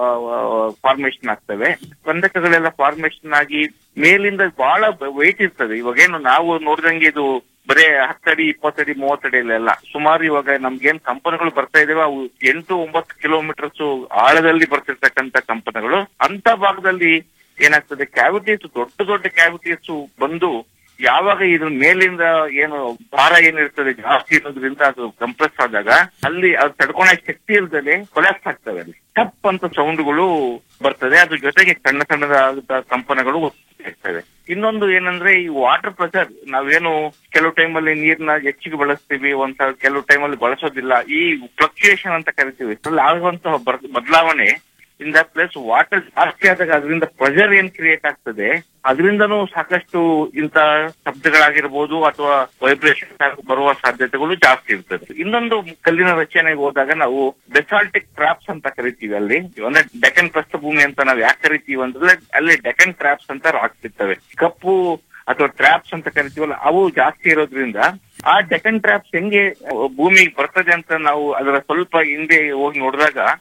S11: ಫಾರ್ಮೇಶನ್ ಆಗ್ತವೆ ಕಂದಕಗಳೆಲ್ಲ ಫಾರ್ಮೇಶನ್ ಆಗಿ ಮೇಲಿಂದ ಬಹಳ ವೆಯ್ಟ್ ಇರ್ತದೆ ಇವಾಗೇನು ನಾವು ನೋಡಿದಂಗೆ ಇದು ಬರೇ ಹತ್ತಡಿ ಇಪ್ಪತ್ತಡಿ ಮೂವತ್ತಡಿ ಎಲ್ಲ ಸುಮಾರು ಇವಾಗ ನಮ್ಗೇನ್ ಕಂಪನಿಗಳು ಬರ್ತಾ ಇದಾವೆ ಅವು ಎಂಟು ಒಂಬತ್ತು ಕಿಲೋಮೀಟರ್ಸ್ ಆಳದಲ್ಲಿ ಬರ್ತಿರ್ತಕ್ಕಂತ ಕಂಪನಿಗಳು ಅಂತ ಭಾಗದಲ್ಲಿ ಏನಾಗ್ತದೆ ಕ್ಯಾವಿಟೀಸ್ ದೊಡ್ಡ ದೊಡ್ಡ ಕ್ಯಾವಿಟೀಸ್ ಬಂದು ಯಾವಾಗ ಇದ್ರ ಮೇಲಿಂದ ಏನು ಭಾರ ಏನಿರ್ತದೆ ಜಾಸ್ತಿ ಇರೋದ್ರಿಂದ ಅದು ಕಂಪ್ರೆಸ್ ಆದಾಗ ಅಲ್ಲಿ ಅದು ತಡ್ಕೊಳಕ್ ಶಕ್ತಿ ಇಲ್ದಲೆ ಕೊಲಾಪ್ಸ್ ಆಗ್ತವೆ ಅಲ್ಲಿ ಟಪ್ ಅಂತ ಸೌಂಡ್ಗಳು ಬರ್ತದೆ ಅದ್ರ ಜೊತೆಗೆ ಸಣ್ಣ ಸಣ್ಣದಾದ ಕಂಪನಗಳು ಇರ್ತವೆ ಇನ್ನೊಂದು ಏನಂದ್ರೆ ಈ ವಾಟರ್ ಪ್ರೆಷರ್ ನಾವೇನು ಕೆಲವು ಟೈಮಲ್ಲಿ ನೀರ್ನ ಹೆಚ್ಚಿಗೆ ಬಳಸ್ತೀವಿ ಒಂದ್ ಕೆಲವು ಟೈಮಲ್ಲಿ ಬಳಸೋದಿಲ್ಲ ಈ ಫ್ಲಕ್ಚುಯೇಷನ್ ಅಂತ ಕರಿತೀವಿ ಇದ್ರಲ್ಲಿ ಆಗುವಂತಹ ಬದಲಾವಣೆ ಇಂದ ಪ್ಲಸ್ ವಾಟರ್ ಜಾಸ್ತಿ ಆದಾಗ ಅದರಿಂದ ಪ್ರೆಷರ್ ಏನ್ ಕ್ರಿಯೇಟ್ ಆಗ್ತದೆ ಅದರಿಂದನೂ ಸಾಕಷ್ಟು ಇಂತ ಶಬ್ದಗಳಾಗಿರ್ಬೋದು ಅಥವಾ ವೈಬ್ರೇಷನ್ ಬರುವ ಸಾಧ್ಯತೆಗಳು ಜಾಸ್ತಿ ಇರ್ತದೆ ಇನ್ನೊಂದು ಕಲ್ಲಿನ ರಚನೆಗೆ ಹೋದಾಗ ನಾವು ಬೆಸಾಲ್ಟಿಕ್ ಟ್ರಾಪ್ಸ್ ಅಂತ ಕರಿತೀವಿ ಅಲ್ಲಿ ಅಂದ್ರೆ ಡೆಕನ್ ಪ್ರಸ್ಥಭೂಮಿ ಅಂತ ನಾವು ಯಾಕೆ ಕರಿತೀವಿ ಅಂದ್ರೆ ಅಲ್ಲಿ ಡೆಕನ್ ಟ್ರಾಪ್ಸ್ ಅಂತ ರಾಕ್ಸ್ ಇರ್ತವೆ ಕಪ್ಪು ಅಥವಾ ಟ್ರಾಪ್ಸ್ ಅಂತ ಕರಿತೀವಲ್ಲ ಅವು ಜಾಸ್ತಿ ಇರೋದ್ರಿಂದ ಆ ಡೆಕನ್ ಟ್ರಾಪ್ಸ್ ಹೆಂಗೆ ಭೂಮಿಗೆ ಬರ್ತದೆ ಅಂತ ನಾವು ಅದರ ಸ್ವಲ್ಪ ಹಿಂದೆ ಹೋಗಿ ನೋಡಿದಾಗ ಡೆಕನ್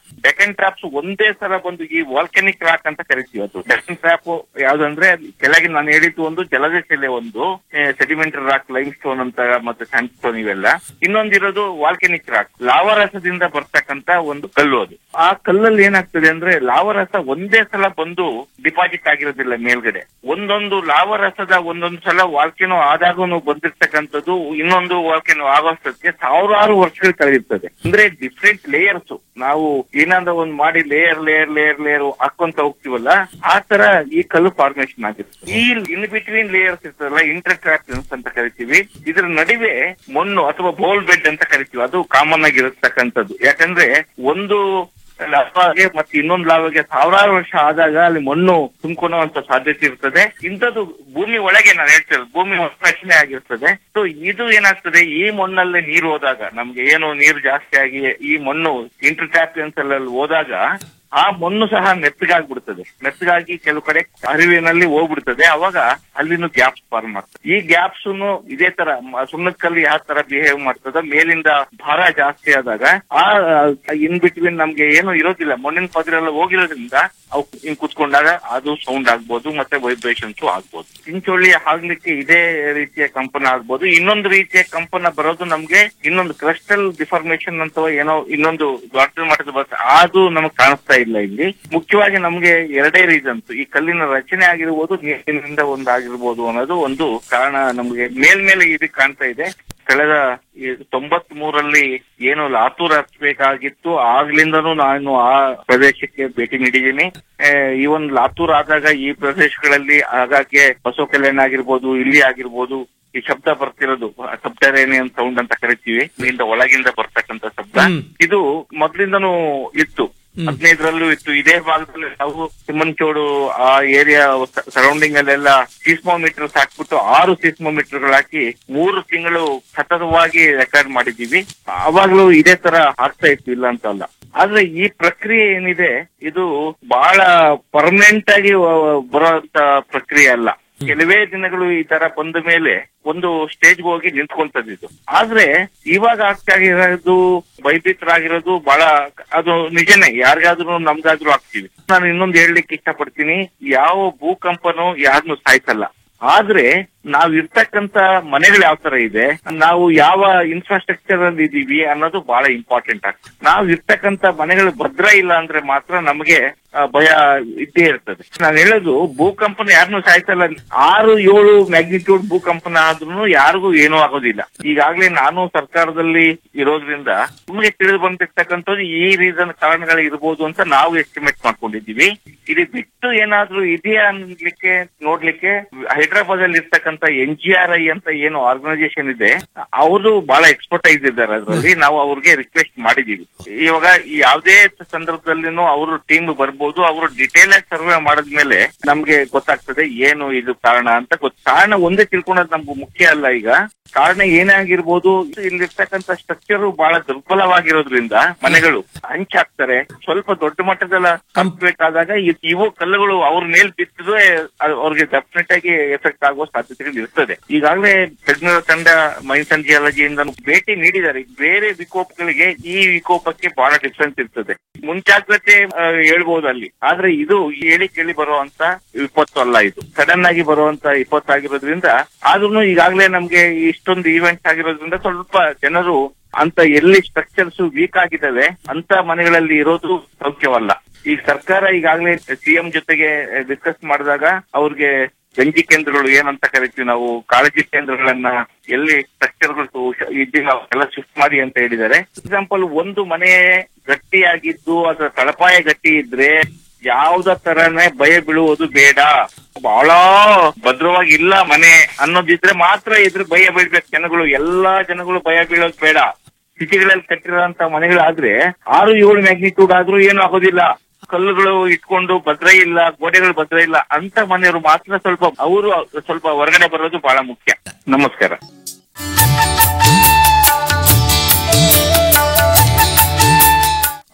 S11: ಸೆಕೆಂಡ್ ಟ್ರಾಪ್ಸ್ ಒಂದೇ ಸಲ ಬಂದು ಈ ವಾಲ್ಕೆನಿಕ್ ರಾಕ್ ಅಂತ ಕರಿತೀವಿ ಅದು ಸೆಕೆಂಡ್ ಟ್ರಾಪ್ ಯಾವ್ದಂದ್ರೆ ಅದು ಕೆಳಗೆ ನಾನು ಹೇಳಿದ್ದು ಒಂದು ಜಲದ ಶಿಲೆ ಒಂದು ಸೆಡಿಮೆಂಟರಿ ರಾಕ್ ಲೈಮ್ ಸ್ಟೋನ್ ಅಂತ ಮತ್ತೆ ಸ್ಯಾಂಡ್ ಸ್ಟೋನ್ ಇವೆಲ್ಲ ಇನ್ನೊಂದಿರೋದು ವಾಲ್ಕೆನಿಕ್ ರಾಕ್ ಲಾವರಸದಿಂದ ಬರ್ತಕ್ಕಂತ ಒಂದು ಕಲ್ಲು ಅದು ಆ ಕಲ್ಲಲ್ಲಿ ಏನಾಗ್ತದೆ ಅಂದ್ರೆ ಲಾವರಸ ಒಂದೇ ಸಲ ಬಂದು ಡಿಪಾಸಿಟ್ ಆಗಿರೋದಿಲ್ಲ ಮೇಲ್ಗಡೆ ಒಂದೊಂದು ಲಾವರಸದ ಒಂದೊಂದು ಸಲ ವಾಲ್ಕೆನೋ ಆದಾಗೂ ಬಂದಿರ್ತಕ್ಕಂಥದ್ದು ಇನ್ನೊಂದು ವಾಲ್ಕೆನೋ ಆಗೋಷ್ಟಕ್ಕೆ ಸಾವಿರಾರು ವರ್ಷಗಳು ಕಳೆದಿರ್ತದೆ ಅಂದ್ರೆ ಡಿಫ್ರೆಂಟ್ ಲೇಯರ್ಸ್ ನಾವು ಏನಾದ್ರೂ ಒಂದ್ ಮಾಡಿ ಲೇಯರ್ ಲೇಯರ್ ಲೇಯರ್ ಲೇಯರ್ ಹಾಕೊಂತ ಹೋಗ್ತೀವಲ್ಲ ಆ ತರ ಈ ಕಲ್ಲು ಫಾರ್ಮೇಶನ್ ಆಗಿರುತ್ತೆ ಈ ಇನ್ ಬಿಟ್ವೀನ್ ಲೇಯರ್ಸ್ ಇರ್ತದಲ್ಲ ಇಂಟರ್ಟ್ರಾಕ್ಷನ್ಸ್ ಅಂತ ಕರಿತೀವಿ ಇದ್ರ ನಡುವೆ ಮಣ್ಣು ಅಥವಾ ಬೋಲ್ ಬೆಡ್ ಅಂತ ಕರಿತೀವಿ ಅದು ಕಾಮನ್ ಆಗಿರತಕ್ಕಂಥದ್ದು ಯಾಕಂದ್ರೆ ಒಂದು ಲಾವಾಗೆ ಮತ್ತೆ ಇನ್ನೊಂದು ಲಾವಾಗೆ ಸಾವಿರಾರು ವರ್ಷ ಆದಾಗ ಅಲ್ಲಿ ಮಣ್ಣು ತುಂಬ್ಕೊಳ್ಳುವಂತ ಸಾಧ್ಯತೆ ಇರ್ತದೆ ಇಂಥದ್ದು ಭೂಮಿ ಒಳಗೆ ನಾನು ಹೇಳ್ತೇನೆ ಭೂಮಿ ರಚನೆ ಆಗಿರ್ತದೆ ಸೊ ಇದು ಏನಾಗ್ತದೆ ಈ ಮಣ್ಣಲ್ಲಿ ನೀರು ಹೋದಾಗ ನಮ್ಗೆ ಏನು ನೀರು ಜಾಸ್ತಿ ಆಗಿ ಈ ಮಣ್ಣು ಇಂಟರ್ಟ್ಯಾಪಿಯನ್ಸ್ ಅಲ್ಲಿ ಹೋದಾಗ ಆ ಮಣ್ಣು ಸಹ ಮೆತ್ತಗಾಗ್ಬಿಡ್ತದೆ ಮೆತ್ತಗಾಗಿ ಕೆಲವು ಕಡೆ ಅರಿವಿನಲ್ಲಿ ಹೋಗ್ಬಿಡ್ತದೆ ಅವಾಗ ಅಲ್ಲಿನೂ ಗ್ಯಾಪ್ಸ್ ಫಾರ್ಮ್ ಆಗ್ತದೆ ಈ ಗ್ಯಾಪ್ಸ್ ಇದೇ ತರ ಮ- ಸುಣ್ಣದ ಕಲ್ಲು ಯಾವ ತರ ಬಿಹೇವ್ ಮಾಡ್ತದ ಮೇಲಿಂದ ಭಾರ ಜಾಸ್ತಿ ಆದಾಗ ಆ ಇನ್ ಬಿಟ್ವೀನ್ ನಮ್ಗೆ ಏನು ಇರೋದಿಲ್ಲ ಮಣ್ಣಿನ ಪದರೆಲ್ಲ ಹೋಗಿರೋದ್ರಿಂದ ಅವು ಹಿಂಗ್ ಕುತ್ಕೊಂಡಾಗ ಅದು ಸೌಂಡ್ ಆಗ್ಬೋದು ಮತ್ತೆ ವೈಬ್ರೇಷನ್ಸ್ ಆಗ್ಬೋದು ಚಿಂಚೋಳಿ ಆಗ್ಲಿಕ್ಕೆ ಇದೇ ರೀತಿಯ ಕಂಪನ ಆಗ್ಬೋದು ಇನ್ನೊಂದು ರೀತಿಯ ಕಂಪನ ಬರೋದು ನಮ್ಗೆ ಇನ್ನೊಂದು ಕ್ರಸ್ಟಲ್ ಡಿಫಾರ್ಮೇಶನ್ ಅಥವಾ ಏನೋ ಇನ್ನೊಂದು ದೊಡ್ಡ ಮಟ್ಟದ ಬರುತ್ತೆ ಅದು ನಮಗ್ ಕಾಣಿಸ್ತಾ ಇಲ್ಲ ಇಲ್ಲಿ ಮುಖ್ಯವಾಗಿ ನಮ್ಗೆ ಎರಡೇ ರೀಸನ್ಸ್ ಈ ಕಲ್ಲಿನ ರಚನೆ ಆಗಿರ್ಬೋದು ನೀರಿನಿಂದ ಒಂದು ಆಗಿರ್ಬೋದು ಅನ್ನೋದು ಒಂದು ಕಾರಣ ನಮ್ಗೆ ಮೇಲ್ಮೇಲೆ ಇದು ಕಾಣ್ತಾ ಇದೆ ಕಳೆದ ಈ ತೊಂಬತ್ ಮೂರಲ್ಲಿ ಏನು ಲಾತೂರ್ ಹತ್ಬೇಕಾಗಿತ್ತು ಆಗ್ಲಿಂದನೂ ನಾನು ಆ ಪ್ರದೇಶಕ್ಕೆ ಭೇಟಿ ನೀಡಿದ್ದೀನಿ ಈ ಒಂದು ಲಾತೂರ್ ಆದಾಗ ಈ ಪ್ರದೇಶಗಳಲ್ಲಿ ಆಗಾಗ್ಗೆ ಬಸವ ಕಲ್ಯಾಣ ಆಗಿರ್ಬೋದು ಇಲ್ಲಿ ಆಗಿರ್ಬೋದು ಈ ಶಬ್ದ ಬರ್ತಿರೋದು ಸಬ್ಟರೇನಿಯನ್ ಸೌಂಡ್ ಅಂತ ಕರಿತೀವಿ ಇಲ್ಲಿಂದ ಒಳಗಿಂದ ಬರ್ತಕ್ಕಂತ ಶಬ್ದ ಇದು ಮೊದ್ಲಿಂದನೂ ಇತ್ತು ಹದಿನೈದರಲ್ಲೂ ಇತ್ತು ಇದೇ ಭಾಗದಲ್ಲಿ ನಾವು ಸಿಮ್ಮನ್ಚೋಡು ಆ ಏರಿಯಾ ಸರೌಂಡಿಂಗ್ ಅಲ್ಲೆಲ್ಲ ಸೀಸ್ಮೋಮೀಟರ್ಸ್ ಹಾಕ್ಬಿಟ್ಟು ಆರು ಸೀಸ್ಮೋಮೀಟರ್ ಹಾಕಿ ಮೂರು ತಿಂಗಳು ಸತತವಾಗಿ ರೆಕಾರ್ಡ್ ಮಾಡಿದೀವಿ ಅವಾಗ್ಲೂ ಇದೇ ತರ ಆಗ್ತಾ ಇತ್ತು ಇಲ್ಲ ಅಂತ ಅಲ್ಲ ಆದ್ರೆ ಈ ಪ್ರಕ್ರಿಯೆ ಏನಿದೆ ಇದು ಬಹಳ ಪರ್ಮನೆಂಟ್ ಆಗಿ ವ- ಬರುವಂತ ಪ್ರಕ್ರಿಯೆ ಅಲ್ಲ ಕೆಲವೇ ದಿನಗಳು ಈ ತರ ಬಂದ ಮೇಲೆ ಒಂದು ಸ್ಟೇಜ್ ಹೋಗಿ ನಿಂತ್ಕೊಂತದ್ದು ಆದ್ರೆ ಇವಾಗ ಆಗ್ತಾ ಇರೋದು ಭಯಭೀತರಾಗಿರೋದು ಬಹಳ ಅದು ನಿಜನೇ ಯಾರಿಗಾದ್ರೂ ನಮ್ಗಾದ್ರೂ ಆಗ್ತೀವಿ ನಾನು ಇನ್ನೊಂದು ಹೇಳಲಿಕ್ಕೆ ಇಷ್ಟಪಡ್ತೀನಿ ಯಾವ ಭೂಕಂಪನೂ ಯಾರನ್ನು ಸಾಯ್ಸಲ್ಲ ಆದ್ರೆ ನಾವ್ ಇರ್ತಕ್ಕಂತ ಮನೆಗಳು ಯಾವ ತರ ಇದೆ ನಾವು ಯಾವ ಇನ್ಫ್ರಾಸ್ಟ್ರಕ್ಚರ್ ಅಲ್ಲಿ ಇದೀವಿ ಅನ್ನೋದು ಬಹಳ ಇಂಪಾರ್ಟೆಂಟ್ ಆಗ್ತದೆ ನಾವ್ ಇರ್ತಕ್ಕಂತ ಮನೆಗಳು ಭದ್ರ ಇಲ್ಲ ಅಂದ್ರೆ ಮಾತ್ರ ನಮಗೆ ಆ, ಭಯ ಇದ್ದೇ ಇರ್ತದೆ ನಾನು ಹೇಳೋದು ಭೂಕಂಪನ ಯಾರನ್ನೂ ಸಾಯ್ಸಲ್ಲ ಆರು ಏಳು ಮ್ಯಾಗ್ನಿಟ್ಯೂಡ್ ಭೂಕಂಪನ ಆದ್ರೂ ಯಾರಿಗೂ ಏನೂ ಆಗೋದಿಲ್ಲ ಈಗಾಗ್ಲೇ ನಾನು ಸರ್ಕಾರದಲ್ಲಿ ಇರೋದ್ರಿಂದ ನಿಮಗೆ ತಿಳಿದು ಬಂದಿರ್ತಕ್ಕಂಥದ್ದು ಈ ರೀಸನ್ ಕಾರಣಗಳು ಇರ್ಬೋದು ಅಂತ ನಾವು ಎಸ್ಟಿಮೇಟ್ ಮಾಡ್ಕೊಂಡಿದ್ದೀವಿ ಇದು ಬಿಟ್ಟು ಏನಾದ್ರೂ ಇದೆಯಾ ಅನ್ಲಿಕ್ಕೆ ನೋಡ್ಲಿಕ್ಕೆ ಹೈದರಾಬಾದ್ ಅಲ್ಲಿ ಇರ್ತಕ್ಕಂಥ ಎನ್ ಜಿ ಆರ್ ಐ ಅಂತ ಏನು ಆರ್ಗನೈಸೇಷನ್ ಇದೆ ಅವರು ಬಹಳ ಎಕ್ಸ್ಪರ್ಟೈಸ್ ಇದ್ದಾರೆ ಅದರಲ್ಲಿ ನಾವು ಅವ್ರಿಗೆ ರಿಕ್ವೆಸ್ಟ್ ಮಾಡಿದೀವಿ ಇವಾಗ ಈ ಯಾವುದೇ ಸಂದರ್ಭದಲ್ಲಿನೂ ಅವರು ಟೀಮ್ ಬರ್ಬೋದು ಅವರು ಡಿಟೇಲ್ ಆಗಿ ಸರ್ವೆ ಮಾಡಿದ್ಮೇಲೆ ನಮ್ಗೆ ಗೊತ್ತಾಗ್ತದೆ ಏನು ಇದು ಕಾರಣ ಅಂತ ಗೊತ್ತ ಕಾರಣ ಒಂದೇ ತಿಳ್ಕೊಳೋದು ನಮ್ಗೆ ಮುಖ್ಯ ಅಲ್ಲ ಈಗ ಕಾರಣ ಏನೇ ಆಗಿರ್ಬೋದು ಇಲ್ಲಿರ್ತಕ್ಕಂಥ ಸ್ಟ್ರಕ್ಚರ್ ಬಹಳ ದುರ್ಬಲವಾಗಿರೋದ್ರಿಂದ ಮನೆಗಳು ಹಂಚಾಕ್ತಾರೆ ಸ್ವಲ್ಪ ದೊಡ್ಡ ಮಟ್ಟದಲ್ಲ ಕಂಪ್ಬೇಕಾದಾಗ ಇ- ಇವು ಕಲ್ಲುಗಳು ಅವ್ರ ಮೇಲ್ ಬಿತ್ತಿದ್ರೆ ಅದು ಅವ್ರಿಗೆ ಡೆಫಿನೆಟ್ ಆಗಿ ಎಫೆಕ್ಟ್ ಆಗುವ ಸಾಧ್ಯತೆಗಳು ಇರ್ತದೆ ಈಗಾಗಲೇ ತಜ್ಞರ ತಂಡ ಮೈನ್ಸ್ ಅಂಡ್ ಜಿಯಾಲಜಿಯಿಂದ ಭೇಟಿ ನೀಡಿದ್ದಾರೆ ಬೇರೆ ವಿಕೋಪಗಳಿಗೆ ಈ ವಿಕೋಪಕ್ಕೆ ಬಹಳ ಡಿಫ್ರೆನ್ಸ್ ಇರ್ತದೆ ಮುಂಚಾಗ್ರತೆ ಆ, ಹೇಳ್ಬೋದು ಅಲ್ಲಿ ಆದ್ರೆ ಇದು ಹೇಳಿ ಕೇಳಿ ಬರುವಂತ ವಿಪತ್ತು ಅಲ್ಲ ಇದು ಸಡನ್ ಆಗಿ ಬರುವಂತ ವಿಪತ್ತು ಆಗಿರೋದ್ರಿಂದ ಆದ್ರೂ ಈಗಾಗಲೇ ನಮ್ಗೆ ಇಷ್ಟೊಂದು ಈವೆಂಟ್ ಆಗಿರೋದ್ರಿಂದ ಸ್ವಲ್ಪ ಜನರು ಅಂತ ಎಲ್ಲಿ ಸ್ಟ್ರಕ್ಚರ್ಸ್ ವೀಕ್ ಆಗಿದ್ದಾವೆ ಅಂತ ಮನೆಗಳಲ್ಲಿ ಇರೋದು ಸೌಖ್ಯವಲ್ಲ ಈಗ ಸರ್ಕಾರ ಈಗಾಗಲೇ ಸಿಎಂ ಜೊತೆಗೆ ಡಿಸ್ಕಸ್ ಮಾಡಿದಾಗ ಅವ್ರಿಗೆ ಗಂಜಿ ಕೇಂದ್ರಗಳು ಏನಂತ ಕರಿತೀವಿ ನಾವು ಕಾಳಜಿ ಕೇಂದ್ರಗಳನ್ನ ಎಲ್ಲಿ ಸ್ಟ್ರಕ್ಚರ್ಗಳು ಇದ್ದೀವಿ ಅವೆಲ್ಲ ಶಿಫ್ಟ್ ಮಾಡಿ ಅಂತ ಹೇಳಿದ್ದಾರೆ ಎಕ್ಸಾಂಪಲ್ ಒಂದು ಮನೆ ಗಟ್ಟಿಯಾಗಿದ್ದು ಅದರ ತಳಪಾಯ ಗಟ್ಟಿ ಇದ್ರೆ ಯಾವ್ದ ತರನೇ ಭಯ ಬೀಳುವುದು ಬೇಡ ಬಹಳ ಭದ್ರವಾಗಿ ಇಲ್ಲ ಮನೆ ಅನ್ನೋದಿದ್ರೆ ಮಾತ್ರ ಇದ್ರ ಭಯ ಬೀಳ್ಬೇಕು ಜನಗಳು ಎಲ್ಲಾ ಜನಗಳು ಭಯ ಬೀಳೋದು ಬೇಡ ಸಿಟಿಗಳಲ್ಲಿ ಕಟ್ಟಿರೋಂತ ಮನೆಗಳಾದ್ರೆ ಆರು ಏಳು ಮ್ಯಾಗ್ನಿಟ್ಯೂಡ್ ಆದ್ರೂ ಏನು ಆಗೋದಿಲ್ಲ ಕಲ್ಲುಗಳು ಇಟ್ಕೊಂಡು ಭದ್ರ ಇಲ್ಲ ಗೋಡೆಗಳು ಭದ್ರ ಇಲ್ಲ ಅಂತ ಮನೆಯವರು ಮಾತ್ರ ಸ್ವಲ್ಪ ಅವರು ಸ್ವಲ್ಪ ಹೊರಗಡೆ ಬರೋದು ಬಹಳ ಮುಖ್ಯ ನಮಸ್ಕಾರ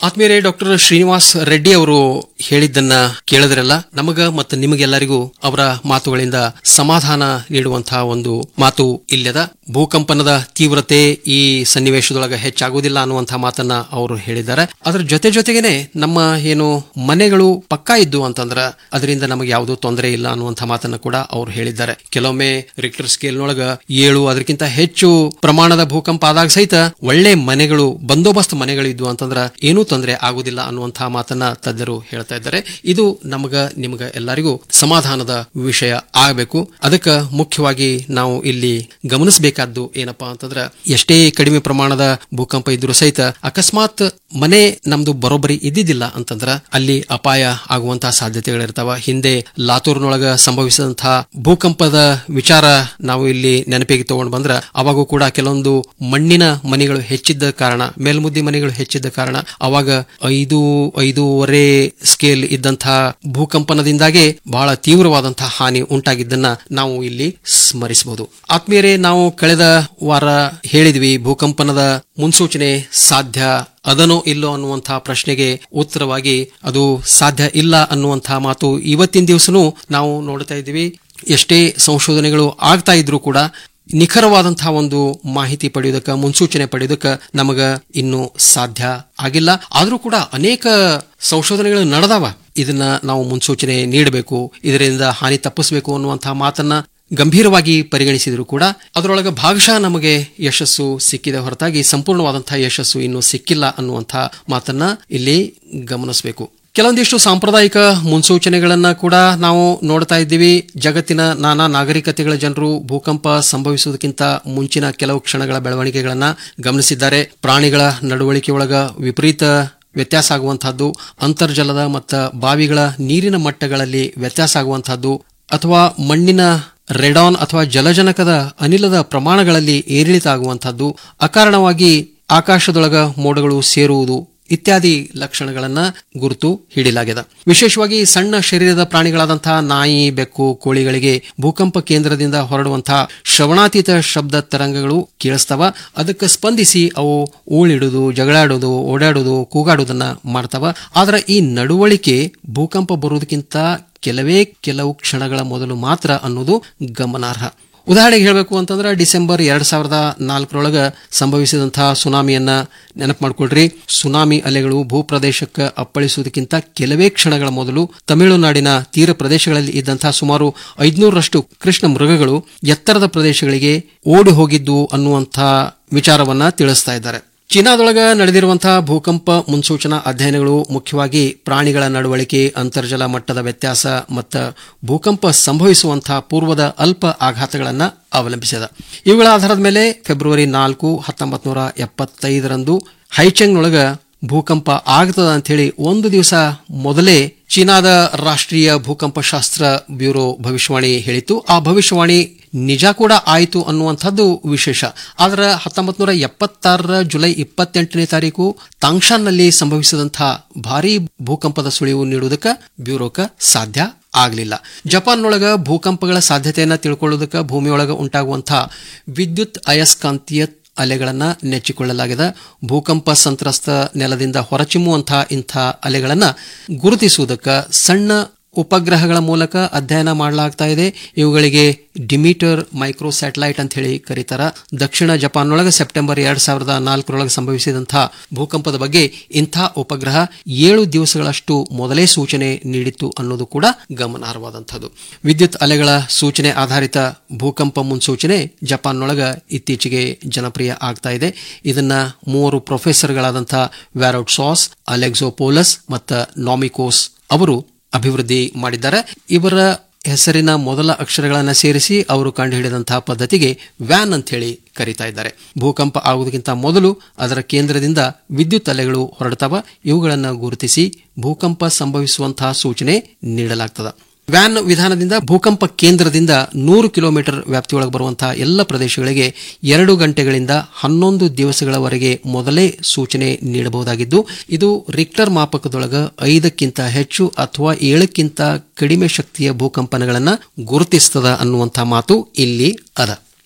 S10: ಆತ್ಮೀಯರೇ ಡಾಕ್ಟರ್ ಶ್ರೀನಿವಾಸ್ ರೆಡ್ಡಿ ಅವರು ಹೇಳಿದ್ದನ್ನ ಕೇಳಿದ್ರಲ್ಲ ನಮಗ ಮತ್ತು ನಿಮಗೆಲ್ಲರಿಗೂ ಅವರ ಮಾತುಗಳಿಂದ ಸಮಾಧಾನ ನೀಡುವಂತಹ ಒಂದು ಮಾತು ಇಲ್ಲದ ಭೂಕಂಪನದ ತೀವ್ರತೆ ಈ ಸನ್ನಿವೇಶದೊಳಗ ಹೆಚ್ಚಾಗುವುದಿಲ್ಲ ಅನ್ನುವಂತಹ ಮಾತನ್ನ ಅವರು ಹೇಳಿದ್ದಾರೆ ಅದರ ಜೊತೆ ಜೊತೆಗೇನೆ ನಮ್ಮ ಏನು ಮನೆಗಳು ಪಕ್ಕಾ ಇದ್ದು ಅಂತಂದ್ರ ಅದರಿಂದ ನಮಗೆ ಯಾವುದೂ ತೊಂದರೆ ಇಲ್ಲ ಅನ್ನುವಂತಹ ಮಾತನ್ನ ಕೂಡ ಅವರು ಹೇಳಿದ್ದಾರೆ ಕೆಲವೊಮ್ಮೆ ರಿಕ್ಟರ್ ಸ್ಕೇಲ್ನೊಳಗ ಏಳು ಅದಕ್ಕಿಂತ ಹೆಚ್ಚು ಪ್ರಮಾಣದ ಭೂಕಂಪ ಆದಾಗ ಸಹಿತ ಒಳ್ಳೆ ಮನೆಗಳು ಬಂದೋಬಸ್ತ್ ಮನೆಗಳು ಇದ್ವು ಅಂತಂದ್ರ ಏನೂ ತೊಂದರೆ ಆಗುದಿಲ್ಲ ಅನ್ನುವಂತಹ ಮಾತನ್ನ ತಜ್ಞರು ಹೇಳ್ತಾ ಇದ್ದಾರೆ ಇದು ನಮಗ ನಿಮಗ ಎಲ್ಲರಿಗೂ ಸಮಾಧಾನದ ವಿಷಯ ಆಗಬೇಕು ಅದಕ್ಕೆ ಮುಖ್ಯವಾಗಿ ನಾವು ಇಲ್ಲಿ ಗಮನಿಸಬೇಕಾದ್ದು ಏನಪ್ಪಾ ಅಂತಂದ್ರ ಎಷ್ಟೇ ಕಡಿಮೆ ಪ್ರಮಾಣದ ಭೂಕಂಪ ಇದ್ರೂ ಸಹಿತ ಅಕಸ್ಮಾತ್ ಮನೆ ನಮ್ದು ಬರೋಬ್ಬರಿ ಇದ್ದಿದ್ದಿಲ್ಲ ಅಂತಂದ್ರ ಅಲ್ಲಿ ಅಪಾಯ ಆಗುವಂತಹ ಸಾಧ್ಯತೆಗಳಿರ್ತಾವ ಹಿಂದೆ ಲಾತೂರ್ನೊಳಗ ಸಂಭವಿಸಿದಂತಹ ಭೂಕಂಪದ ವಿಚಾರ ನಾವು ಇಲ್ಲಿ ನೆನಪಿಗೆ ತಗೊಂಡು ಬಂದ್ರ ಅವಾಗೂ ಕೂಡ ಕೆಲವೊಂದು ಮಣ್ಣಿನ ಮನೆಗಳು ಹೆಚ್ಚಿದ್ದ ಕಾರಣ ಮೇಲ್ಮುದ್ದಿ ಮನೆಗಳು ಹೆಚ್ಚಿದ್ದ ಕಾರಣ ಅವಾಗ ಐದು ಐದೂವರೆ ಸ್ಕೇಲ್ ಇದ್ದಂತಹ ಭೂಕಂಪನದಿಂದಾಗೆ ಬಹಳ ತೀವ್ರವಾದಂತಹ ಹಾನಿ ಉಂಟಾಗಿದ್ದನ್ನ ನಾವು ಇಲ್ಲಿ ಸ್ಮರಿಸಬಹುದು ಆತ್ಮೀಯರೇ ನಾವು ಕಳೆದ ವಾರ ಹೇಳಿದ್ವಿ ಭೂಕಂಪನದ ಮುನ್ಸೂಚನೆ ಸಾಧ್ಯ ಅದನೋ ಇಲ್ಲೋ ಅನ್ನುವಂತಹ ಪ್ರಶ್ನೆಗೆ ಉತ್ತರವಾಗಿ ಅದು ಸಾಧ್ಯ ಇಲ್ಲ ಅನ್ನುವಂತಹ ಮಾತು ಇವತ್ತಿನ ದಿವಸನೂ ನಾವು ನೋಡ್ತಾ ಇದ್ದೀವಿ ಎಷ್ಟೇ ಸಂಶೋಧನೆಗಳು ಆಗ್ತಾ ಇದ್ರೂ ಕೂಡ ನಿಖರವಾದಂತಹ ಒಂದು ಮಾಹಿತಿ ಪಡೆಯುವುದಕ್ಕೆ ಮುನ್ಸೂಚನೆ ಪಡೆಯುವುದಕ್ಕೆ ನಮಗ ಇನ್ನೂ ಸಾಧ್ಯ ಆಗಿಲ್ಲ ಆದರೂ ಕೂಡ ಅನೇಕ ಸಂಶೋಧನೆಗಳು ನಡೆದಾವ ಇದನ್ನ ನಾವು ಮುನ್ಸೂಚನೆ ನೀಡಬೇಕು ಇದರಿಂದ ಹಾನಿ ತಪ್ಪಿಸಬೇಕು ಅನ್ನುವಂತಹ ಮಾತನ್ನ ಗಂಭೀರವಾಗಿ ಪರಿಗಣಿಸಿದ್ರು ಕೂಡ ಅದರೊಳಗೆ ಭಾಗಶಃ ನಮಗೆ ಯಶಸ್ಸು ಸಿಕ್ಕಿದೆ ಹೊರತಾಗಿ ಸಂಪೂರ್ಣವಾದಂತಹ ಯಶಸ್ಸು ಇನ್ನೂ ಸಿಕ್ಕಿಲ್ಲ ಅನ್ನುವಂತಹ ಮಾತನ್ನ ಇಲ್ಲಿ ಗಮನಿಸಬೇಕು ಕೆಲವೊಂದಿಷ್ಟು ಸಾಂಪ್ರದಾಯಿಕ ಮುನ್ಸೂಚನೆಗಳನ್ನ ಕೂಡ ನಾವು ನೋಡ್ತಾ ಇದ್ದೀವಿ ಜಗತ್ತಿನ ನಾನಾ ನಾಗರಿಕತೆಗಳ ಜನರು ಭೂಕಂಪ ಸಂಭವಿಸುವುದಕ್ಕಿಂತ ಮುಂಚಿನ ಕೆಲವು ಕ್ಷಣಗಳ ಬೆಳವಣಿಗೆಗಳನ್ನ ಗಮನಿಸಿದ್ದಾರೆ ಪ್ರಾಣಿಗಳ ನಡವಳಿಕೆಯೊಳಗ ವಿಪರೀತ ವ್ಯತ್ಯಾಸ ಆಗುವಂತಹದ್ದು ಅಂತರ್ಜಲದ ಮತ್ತು ಬಾವಿಗಳ ನೀರಿನ ಮಟ್ಟಗಳಲ್ಲಿ ವ್ಯತ್ಯಾಸ ಆಗುವಂತಹದ್ದು ಅಥವಾ ಮಣ್ಣಿನ ರೆಡಾನ್ ಅಥವಾ ಜಲಜನಕದ ಅನಿಲದ ಪ್ರಮಾಣಗಳಲ್ಲಿ ಏರಿಳಿತ ಆಗುವಂತಹದ್ದು ಅಕಾರಣವಾಗಿ ಆಕಾಶದೊಳಗ ಮೋಡಗಳು ಸೇರುವುದು ಇತ್ಯಾದಿ ಲಕ್ಷಣಗಳನ್ನ ಗುರುತು ಹಿಡಿಲಾಗಿದೆ ವಿಶೇಷವಾಗಿ ಸಣ್ಣ ಶರೀರದ ಪ್ರಾಣಿಗಳಾದಂತಹ ನಾಯಿ ಬೆಕ್ಕು ಕೋಳಿಗಳಿಗೆ ಭೂಕಂಪ ಕೇಂದ್ರದಿಂದ ಹೊರಡುವಂತಹ ಶ್ರವಣಾತೀತ ಶಬ್ದ ತರಂಗಗಳು ಕೇಳಿಸ್ತವ ಅದಕ್ಕೆ ಸ್ಪಂದಿಸಿ ಅವು ಊಳಿಡುವುದು ಜಗಳಾಡೋದು ಓಡಾಡೋದು ಕೂಗಾಡೋದನ್ನ ಮಾಡ್ತವ ಆದ್ರೆ ಈ ನಡವಳಿಕೆ ಭೂಕಂಪ ಬರುವುದಕ್ಕಿಂತ ಕೆಲವೇ ಕೆಲವು ಕ್ಷಣಗಳ ಮೊದಲು ಮಾತ್ರ ಅನ್ನೋದು ಗಮನಾರ್ಹ ಉದಾಹರಣೆಗೆ ಹೇಳಬೇಕು ಅಂತಂದ್ರೆ ಡಿಸೆಂಬರ್ ಎರಡ್ ಸಾವಿರದ ನಾಲ್ಕರೊಳಗ ಸಂಭವಿಸಿದಂತಹ ಸುನಾಮಿಯನ್ನ ನೆನಪು ಮಾಡ್ಕೊಳ್ರಿ ಸುನಾಮಿ ಅಲೆಗಳು ಭೂಪ್ರದೇಶಕ್ಕೆ ಅಪ್ಪಳಿಸುವುದಕ್ಕಿಂತ ಕೆಲವೇ ಕ್ಷಣಗಳ ಮೊದಲು ತಮಿಳುನಾಡಿನ ತೀರ ಪ್ರದೇಶಗಳಲ್ಲಿ ಇದ್ದಂತಹ ಸುಮಾರು ಐದುನೂರರಷ್ಟು ಕೃಷ್ಣ ಮೃಗಗಳು ಎತ್ತರದ ಪ್ರದೇಶಗಳಿಗೆ ಓಡಿ ಹೋಗಿದ್ದು ಅನ್ನುವಂತಹ ವಿಚಾರವನ್ನ ತಿಳಿಸ್ತಾ ಇದ್ದಾರೆ ಚೀನಾದೊಳಗ ನಡೆದಿರುವಂತಹ ಭೂಕಂಪ ಮುನ್ಸೂಚನಾ ಅಧ್ಯಯನಗಳು ಮುಖ್ಯವಾಗಿ ಪ್ರಾಣಿಗಳ ನಡವಳಿಕೆ ಅಂತರ್ಜಲ ಮಟ್ಟದ ವ್ಯತ್ಯಾಸ ಮತ್ತು ಭೂಕಂಪ ಸಂಭವಿಸುವಂತಹ ಪೂರ್ವದ ಅಲ್ಪ ಆಘಾತಗಳನ್ನು ಅವಲಂಬಿಸಿದ ಇವುಗಳ ಆಧಾರದ ಮೇಲೆ ಫೆಬ್ರವರಿ ನಾಲ್ಕು ಹತ್ತೊಂಬತ್ತು ನೂರ ಎಪ್ಪತ್ತೈದರಂದು ಹೈಚೆಂಗ್ನೊಳಗ ಭೂಕಂಪ ಆಗ್ತದ ಅಂಥೇಳಿ ಒಂದು ದಿವಸ ಮೊದಲೇ ಚೀನಾದ ರಾಷ್ಟ್ರೀಯ ಭೂಕಂಪ ಶಾಸ್ತ್ರ ಬ್ಯೂರೋ ಭವಿಷ್ಯವಾಣಿ ಹೇಳಿತ್ತು ಆ ಭವಿಷ್ಯವಾಣಿ ನಿಜ ಕೂಡ ಆಯಿತು ಅನ್ನುವಂಥದ್ದು ವಿಶೇಷ ಆದ್ರೆ ಹತ್ತೊಂಬತ್ ನೂರ ಎಪ್ಪತ್ತಾರರ ಜುಲೈ ಇಪ್ಪತ್ತೆಂಟನೇ ತಾರೀಕು ತಾಂಗ್ಶಾನ್ನಲ್ಲಿ ಸಂಭವಿಸಿದಂತಹ ಭಾರೀ ಭೂಕಂಪದ ಸುಳಿವು ನೀಡುವುದಕ್ಕೆ ಬ್ಯೂರೋಕ ಸಾಧ್ಯ ಆಗಲಿಲ್ಲ ಜಪಾನ್ನೊಳಗ ಭೂಕಂಪಗಳ ಸಾಧ್ಯತೆಯನ್ನ ತಿಳ್ಕೊಳ್ಳೋದಕ್ಕೆ ಭೂಮಿಯೊಳಗ ಉಂಟಾಗುವಂತಹ ವಿದ್ಯುತ್ ಅಯಸ್ಕಾಂತೀಯ ಅಲೆಗಳನ್ನ ನೆಚ್ಚಿಕೊಳ್ಳಲಾಗಿದೆ ಭೂಕಂಪ ಸಂತ್ರಸ್ತ ನೆಲದಿಂದ ಹೊರಚಿಮ್ಮುವಂತಹ ಇಂಥ ಅಲೆಗಳನ್ನ ಗುರುತಿಸುವುದಕ್ಕೆ ಸಣ್ಣ ಉಪಗ್ರಹಗಳ ಮೂಲಕ ಅಧ್ಯಯನ ಮಾಡಲಾಗ್ತಾ ಇದೆ ಇವುಗಳಿಗೆ ಡಿಮೀಟರ್ ಮೈಕ್ರೋ ಸ್ಯಾಟಲೈಟ್ ಅಂತ ಹೇಳಿ ಕರೀತಾರ ದಕ್ಷಿಣ ಜಪಾನ್ನೊಳಗೆ ಸೆಪ್ಟೆಂಬರ್ ಎರಡ್ ಸಾವಿರದ ನಾಲ್ಕರೊಳಗೆ ಸಂಭವಿಸಿದಂತಹ ಭೂಕಂಪದ ಬಗ್ಗೆ ಇಂಥ ಉಪಗ್ರಹ ಏಳು ದಿವಸಗಳಷ್ಟು ಮೊದಲೇ ಸೂಚನೆ ನೀಡಿತ್ತು ಅನ್ನೋದು ಕೂಡ ಗಮನಾರ್ಹವಾದಂಥದ್ದು ವಿದ್ಯುತ್ ಅಲೆಗಳ ಸೂಚನೆ ಆಧಾರಿತ ಭೂಕಂಪ ಮುನ್ಸೂಚನೆ ಜಪಾನ್ನೊಳಗ ಇತ್ತೀಚೆಗೆ ಜನಪ್ರಿಯ ಆಗ್ತಾ ಇದೆ ಇದನ್ನ ಮೂವರು ಪ್ರೊಫೆಸರ್ಗಳಾದಂತಹ ವ್ಯಾರೋಟ್ ಸಾಸ್ ಅಲೆಕ್ಸೋಪೋಲಸ್ ಮತ್ತು ನಾಮಿಕೋಸ್ ಅವರು ಅಭಿವೃದ್ಧಿ ಮಾಡಿದ್ದಾರೆ ಇವರ ಹೆಸರಿನ ಮೊದಲ ಅಕ್ಷರಗಳನ್ನು ಸೇರಿಸಿ ಅವರು ಕಂಡುಹಿಡಿದಂತಹ ಪದ್ಧತಿಗೆ ವ್ಯಾನ್ ಅಂತ ಹೇಳಿ ಕರೀತಾ ಇದ್ದಾರೆ ಭೂಕಂಪ ಆಗುವುದಕ್ಕಿಂತ ಮೊದಲು ಅದರ ಕೇಂದ್ರದಿಂದ ವಿದ್ಯುತ್ ಅಲೆಗಳು ಹೊರಡ್ತವ ಇವುಗಳನ್ನು ಗುರುತಿಸಿ ಭೂಕಂಪ ಸಂಭವಿಸುವಂತಹ ಸೂಚನೆ ನೀಡಲಾಗ್ತದೆ ವ್ಯಾನ್ ವಿಧಾನದಿಂದ ಭೂಕಂಪ ಕೇಂದ್ರದಿಂದ ನೂರು ಕಿಲೋಮೀಟರ್ ವ್ಯಾಪ್ತಿಯೊಳಗೆ ಬರುವಂತಹ ಎಲ್ಲ ಪ್ರದೇಶಗಳಿಗೆ ಎರಡು ಗಂಟೆಗಳಿಂದ ಹನ್ನೊಂದು ದಿವಸಗಳವರೆಗೆ ಮೊದಲೇ ಸೂಚನೆ ನೀಡಬಹುದಾಗಿದ್ದು ಇದು ರಿಕ್ಟರ್ ಮಾಪಕದೊಳಗ ಐದಕ್ಕಿಂತ ಹೆಚ್ಚು ಅಥವಾ ಏಳಕ್ಕಿಂತ ಕಡಿಮೆ ಶಕ್ತಿಯ ಭೂಕಂಪನಗಳನ್ನು ಗುರುತಿಸ್ತದ ಅನ್ನುವಂತಹ ಮಾತು ಇಲ್ಲಿ ಅದ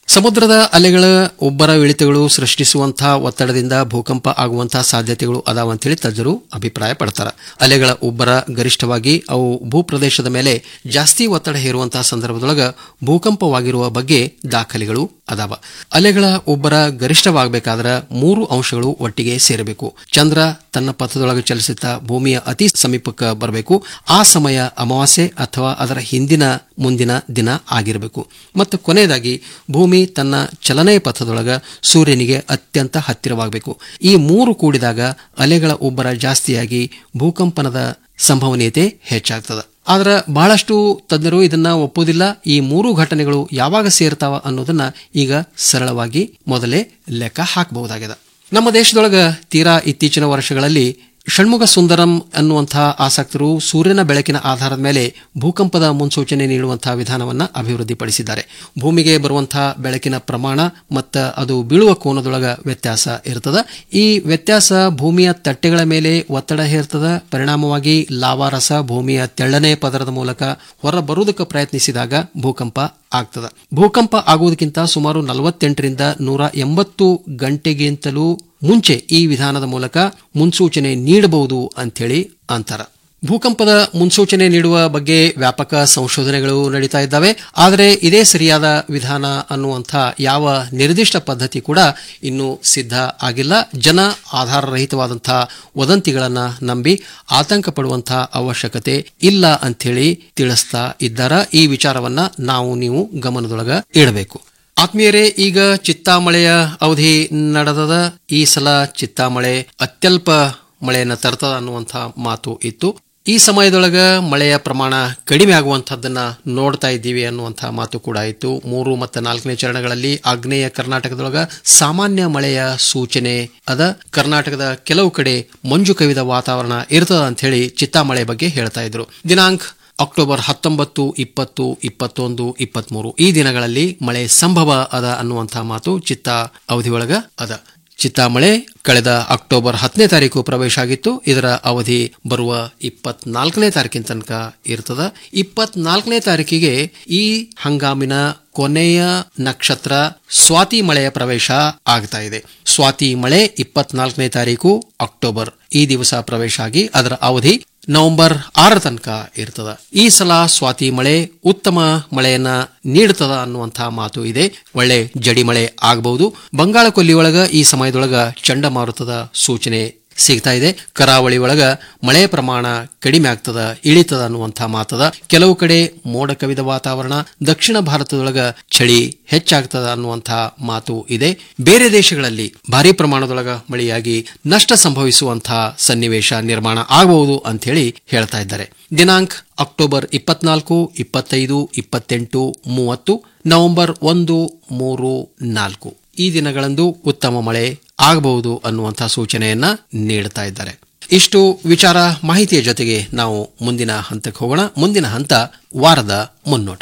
S10: ಸಮುದ್ರದ ಅಲೆಗಳ ಒಬ್ಬರ ಇಳಿತಗಳು ಸೃಷ್ಟಿಸುವಂತಹ ಒತ್ತಡದಿಂದ ಭೂಕಂಪ ಆಗುವಂತಹ ಸಾಧ್ಯತೆಗಳು ಅದಾವ ಅಂತೇಳಿ ತಜ್ಞರು ಅಭಿಪ್ರಾಯ ಪಡ್ತಾರೆ ಅಲೆಗಳ ಉಬ್ಬರ ಗರಿಷ್ಠವಾಗಿ ಅವು ಭೂಪ್ರದೇಶದ ಮೇಲೆ ಜಾಸ್ತಿ ಒತ್ತಡ ಹೇರುವಂತಹ ಸಂದರ್ಭದೊಳಗ ಭೂಕಂಪವಾಗಿರುವ ಬಗ್ಗೆ ದಾಖಲೆಗಳು ಅದಾವ ಅಲೆಗಳ ಉಬ್ಬರ ಗರಿಷ್ಠವಾಗಬೇಕಾದ್ರೆ ಮೂರು ಅಂಶಗಳು ಒಟ್ಟಿಗೆ ಸೇರಬೇಕು ಚಂದ್ರ ತನ್ನ ಪಥದೊಳಗೆ ಚಲಿಸುತ್ತಾ ಭೂಮಿಯ ಅತಿ ಸಮೀಪಕ್ಕೆ ಬರಬೇಕು ಆ ಸಮಯ ಅಮಾವಾಸ್ಯೆ ಅಥವಾ ಅದರ ಹಿಂದಿನ ಮುಂದಿನ ದಿನ ಆಗಿರಬೇಕು ಮತ್ತು ಕೊನೆಯದಾಗಿ ಭೂಮಿ ತನ್ನ ಚಲನೆಯ ಪಥದೊಳಗ ಸೂರ್ಯನಿಗೆ ಅತ್ಯಂತ ಹತ್ತಿರವಾಗಬೇಕು ಈ ಮೂರು ಕೂಡಿದಾಗ ಅಲೆಗಳ ಉಬ್ಬರ ಜಾಸ್ತಿಯಾಗಿ ಭೂಕಂಪನದ ಸಂಭವನೀಯತೆ ಹೆಚ್ಚಾಗ್ತದೆ ಆದ್ರೆ ಬಹಳಷ್ಟು ತಜ್ಞರು ಇದನ್ನ ಒಪ್ಪುವುದಿಲ್ಲ ಈ ಮೂರು ಘಟನೆಗಳು ಯಾವಾಗ ಸೇರ್ತಾವ ಅನ್ನೋದನ್ನ ಈಗ ಸರಳವಾಗಿ ಮೊದಲೇ ಲೆಕ್ಕ ಹಾಕಬಹುದಾಗಿದೆ ನಮ್ಮ ದೇಶದೊಳಗ ತೀರಾ ಇತ್ತೀಚಿನ ವರ್ಷಗಳಲ್ಲಿ ಷಣ್ಮುಖ ಸುಂದರಂ ಅನ್ನುವಂತಹ ಆಸಕ್ತರು ಸೂರ್ಯನ ಬೆಳಕಿನ ಆಧಾರದ ಮೇಲೆ ಭೂಕಂಪದ ಮುನ್ಸೂಚನೆ ನೀಡುವಂತಹ ವಿಧಾನವನ್ನ ಅಭಿವೃದ್ಧಿಪಡಿಸಿದ್ದಾರೆ ಭೂಮಿಗೆ ಬರುವಂತಹ ಬೆಳಕಿನ ಪ್ರಮಾಣ ಮತ್ತು ಅದು ಬೀಳುವ ಕೋನದೊಳಗ ವ್ಯತ್ಯಾಸ ಇರ್ತದ ಈ ವ್ಯತ್ಯಾಸ ಭೂಮಿಯ ತಟ್ಟೆಗಳ ಮೇಲೆ ಒತ್ತಡ ಹೇರ್ತದ ಪರಿಣಾಮವಾಗಿ ಲಾವಾರಸ ಭೂಮಿಯ ತೆಳ್ಳನೆ ಪದರದ ಮೂಲಕ ಹೊರ ಬರುವುದಕ್ಕೆ ಪ್ರಯತ್ನಿಸಿದಾಗ ಭೂಕಂಪ ಆಗ್ತದ ಭೂಕಂಪ ಆಗುವುದಕ್ಕಿಂತ ಸುಮಾರು ನಲವತ್ತೆಂಟರಿಂದ ನೂರ ಎಂಬತ್ತು ಗಂಟೆಗಿಂತಲೂ ಮುಂಚೆ ಈ ವಿಧಾನದ ಮೂಲಕ ಮುನ್ಸೂಚನೆ ನೀಡಬಹುದು ಅಂಥೇಳಿ ಅಂತಾರ ಭೂಕಂಪದ ಮುನ್ಸೂಚನೆ ನೀಡುವ ಬಗ್ಗೆ ವ್ಯಾಪಕ ಸಂಶೋಧನೆಗಳು ನಡೀತಾ ಇದ್ದಾವೆ ಆದರೆ ಇದೇ ಸರಿಯಾದ ವಿಧಾನ ಅನ್ನುವಂಥ ಯಾವ ನಿರ್ದಿಷ್ಟ ಪದ್ಧತಿ ಕೂಡ ಇನ್ನೂ ಸಿದ್ಧ ಆಗಿಲ್ಲ ಜನ ಆಧಾರರಹಿತವಾದಂತಹ ವದಂತಿಗಳನ್ನ ನಂಬಿ ಆತಂಕ ಪಡುವಂತಹ ಅವಶ್ಯಕತೆ ಇಲ್ಲ ಅಂಥೇಳಿ ತಿಳಿಸ್ತಾ ಇದ್ದಾರ ಈ ವಿಚಾರವನ್ನ ನಾವು ನೀವು ಗಮನದೊಳಗ ಇಡಬೇಕು ಆತ್ಮೀಯರೇ ಈಗ ಚಿತ್ತಾಮಳೆಯ ಅವಧಿ ನಡೆದದ ಈ ಸಲ ಚಿತ್ತಾಮಳೆ ಅತ್ಯಲ್ಪ ಮಳೆಯನ್ನ ತರ್ತದ ಅನ್ನುವಂಥ ಮಾತು ಇತ್ತು ಈ ಸಮಯದೊಳಗ ಮಳೆಯ ಪ್ರಮಾಣ ಕಡಿಮೆ ಆಗುವಂತಹದ್ದನ್ನ ನೋಡ್ತಾ ಇದ್ದೀವಿ ಅನ್ನುವಂಥ ಮಾತು ಕೂಡ ಇತ್ತು ಮೂರು ಮತ್ತು ನಾಲ್ಕನೇ ಚರಣಗಳಲ್ಲಿ ಆಗ್ನೇಯ ಕರ್ನಾಟಕದೊಳಗ ಸಾಮಾನ್ಯ ಮಳೆಯ ಸೂಚನೆ ಅದ ಕರ್ನಾಟಕದ ಕೆಲವು ಕಡೆ ಮಂಜು ಕವಿದ ವಾತಾವರಣ ಇರ್ತದ ಅಂತ ಹೇಳಿ ಚಿತ್ತಾಮಳೆ ಬಗ್ಗೆ ಹೇಳ್ತಾ ಇದ್ರು ದಿನಾಂಕ ಅಕ್ಟೋಬರ್ ಹತ್ತೊಂಬತ್ತು ಇಪ್ಪತ್ತು ಇಪ್ಪತ್ತೊಂದು ಇಪ್ಪತ್ಮೂರು ಈ ದಿನಗಳಲ್ಲಿ ಮಳೆ ಸಂಭವ ಅದ ಅನ್ನುವಂಥ ಮಾತು ಚಿತ್ತ ಅವಧಿಯೊಳಗ ಅದ ಚಿತ್ತಾಮಳೆ ಕಳೆದ ಅಕ್ಟೋಬರ್ ಹತ್ತನೇ ತಾರೀಕು ಪ್ರವೇಶ ಆಗಿತ್ತು ಇದರ ಅವಧಿ ಬರುವ ಇಪ್ಪತ್ನಾಲ್ಕನೇ ತಾರೀಕಿನ ತನಕ ಇರ್ತದ ಇಪ್ಪತ್ನಾಲ್ಕನೇ ತಾರೀಕಿಗೆ ಈ ಹಂಗಾಮಿನ ಕೊನೆಯ ನಕ್ಷತ್ರ ಸ್ವಾತಿ ಮಳೆಯ ಪ್ರವೇಶ ಆಗ್ತಾ ಇದೆ ಸ್ವಾತಿ ಮಳೆ ಇಪ್ಪತ್ನಾಲ್ಕನೇ ತಾರೀಕು ಅಕ್ಟೋಬರ್ ಈ ದಿವಸ ಪ್ರವೇಶ ಆಗಿ ಅದರ ಅವಧಿ ನವೆಂಬರ್ ಆರ ತನಕ ಇರ್ತದ ಈ ಸಲ ಸ್ವಾತಿ ಮಳೆ ಉತ್ತಮ ಮಳೆಯನ್ನ ನೀಡುತ್ತದ ಅನ್ನುವಂತಹ ಮಾತು ಇದೆ ಒಳ್ಳೆ ಜಡಿ ಮಳೆ ಆಗಬಹುದು ಬಂಗಾಳ ಕೊಲ್ಲಿಯೊಳಗ ಈ ಸಮಯದೊಳಗ ಚಂಡಮಾರುತದ ಸೂಚನೆ ಸಿಗ್ತಾ ಇದೆ ಕರಾವಳಿ ಒಳಗ ಮಳೆ ಪ್ರಮಾಣ ಕಡಿಮೆ ಆಗ್ತದ ಇಳಿತದ ಅನ್ನುವಂಥ ಮಾತದ ಕೆಲವು ಕಡೆ ಮೋಡ ಕವಿದ ವಾತಾವರಣ ದಕ್ಷಿಣ ಭಾರತದೊಳಗ ಚಳಿ ಹೆಚ್ಚಾಗ್ತದ ಅನ್ನುವಂಥ ಮಾತು ಇದೆ ಬೇರೆ ದೇಶಗಳಲ್ಲಿ ಭಾರಿ ಪ್ರಮಾಣದೊಳಗ ಮಳೆಯಾಗಿ ನಷ್ಟ ಸಂಭವಿಸುವಂತಹ ಸನ್ನಿವೇಶ ನಿರ್ಮಾಣ ಆಗಬಹುದು ಅಂತ ಹೇಳಿ ಹೇಳ್ತಾ ಇದ್ದಾರೆ ದಿನಾಂಕ ಅಕ್ಟೋಬರ್ ಇಪ್ಪತ್ನಾಲ್ಕು ಇಪ್ಪತ್ತೈದು ಇಪ್ಪತ್ತೆಂಟು ಮೂವತ್ತು ನವೆಂಬರ್ ಒಂದು ಮೂರು ನಾಲ್ಕು ಈ ದಿನಗಳಂದು ಉತ್ತಮ ಮಳೆ ಆಗಬಹುದು ಅನ್ನುವಂತಹ ಸೂಚನೆಯನ್ನ ನೀಡುತ್ತಾ ಇದ್ದಾರೆ ಇಷ್ಟು ವಿಚಾರ ಮಾಹಿತಿಯ ಜೊತೆಗೆ ನಾವು ಮುಂದಿನ ಹಂತಕ್ಕೆ ಹೋಗೋಣ ಮುಂದಿನ ಹಂತ ವಾರದ ಮುನ್ನೋಟ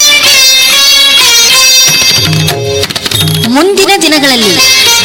S9: ಮುಂದಿನ ದಿನಗಳಲ್ಲಿ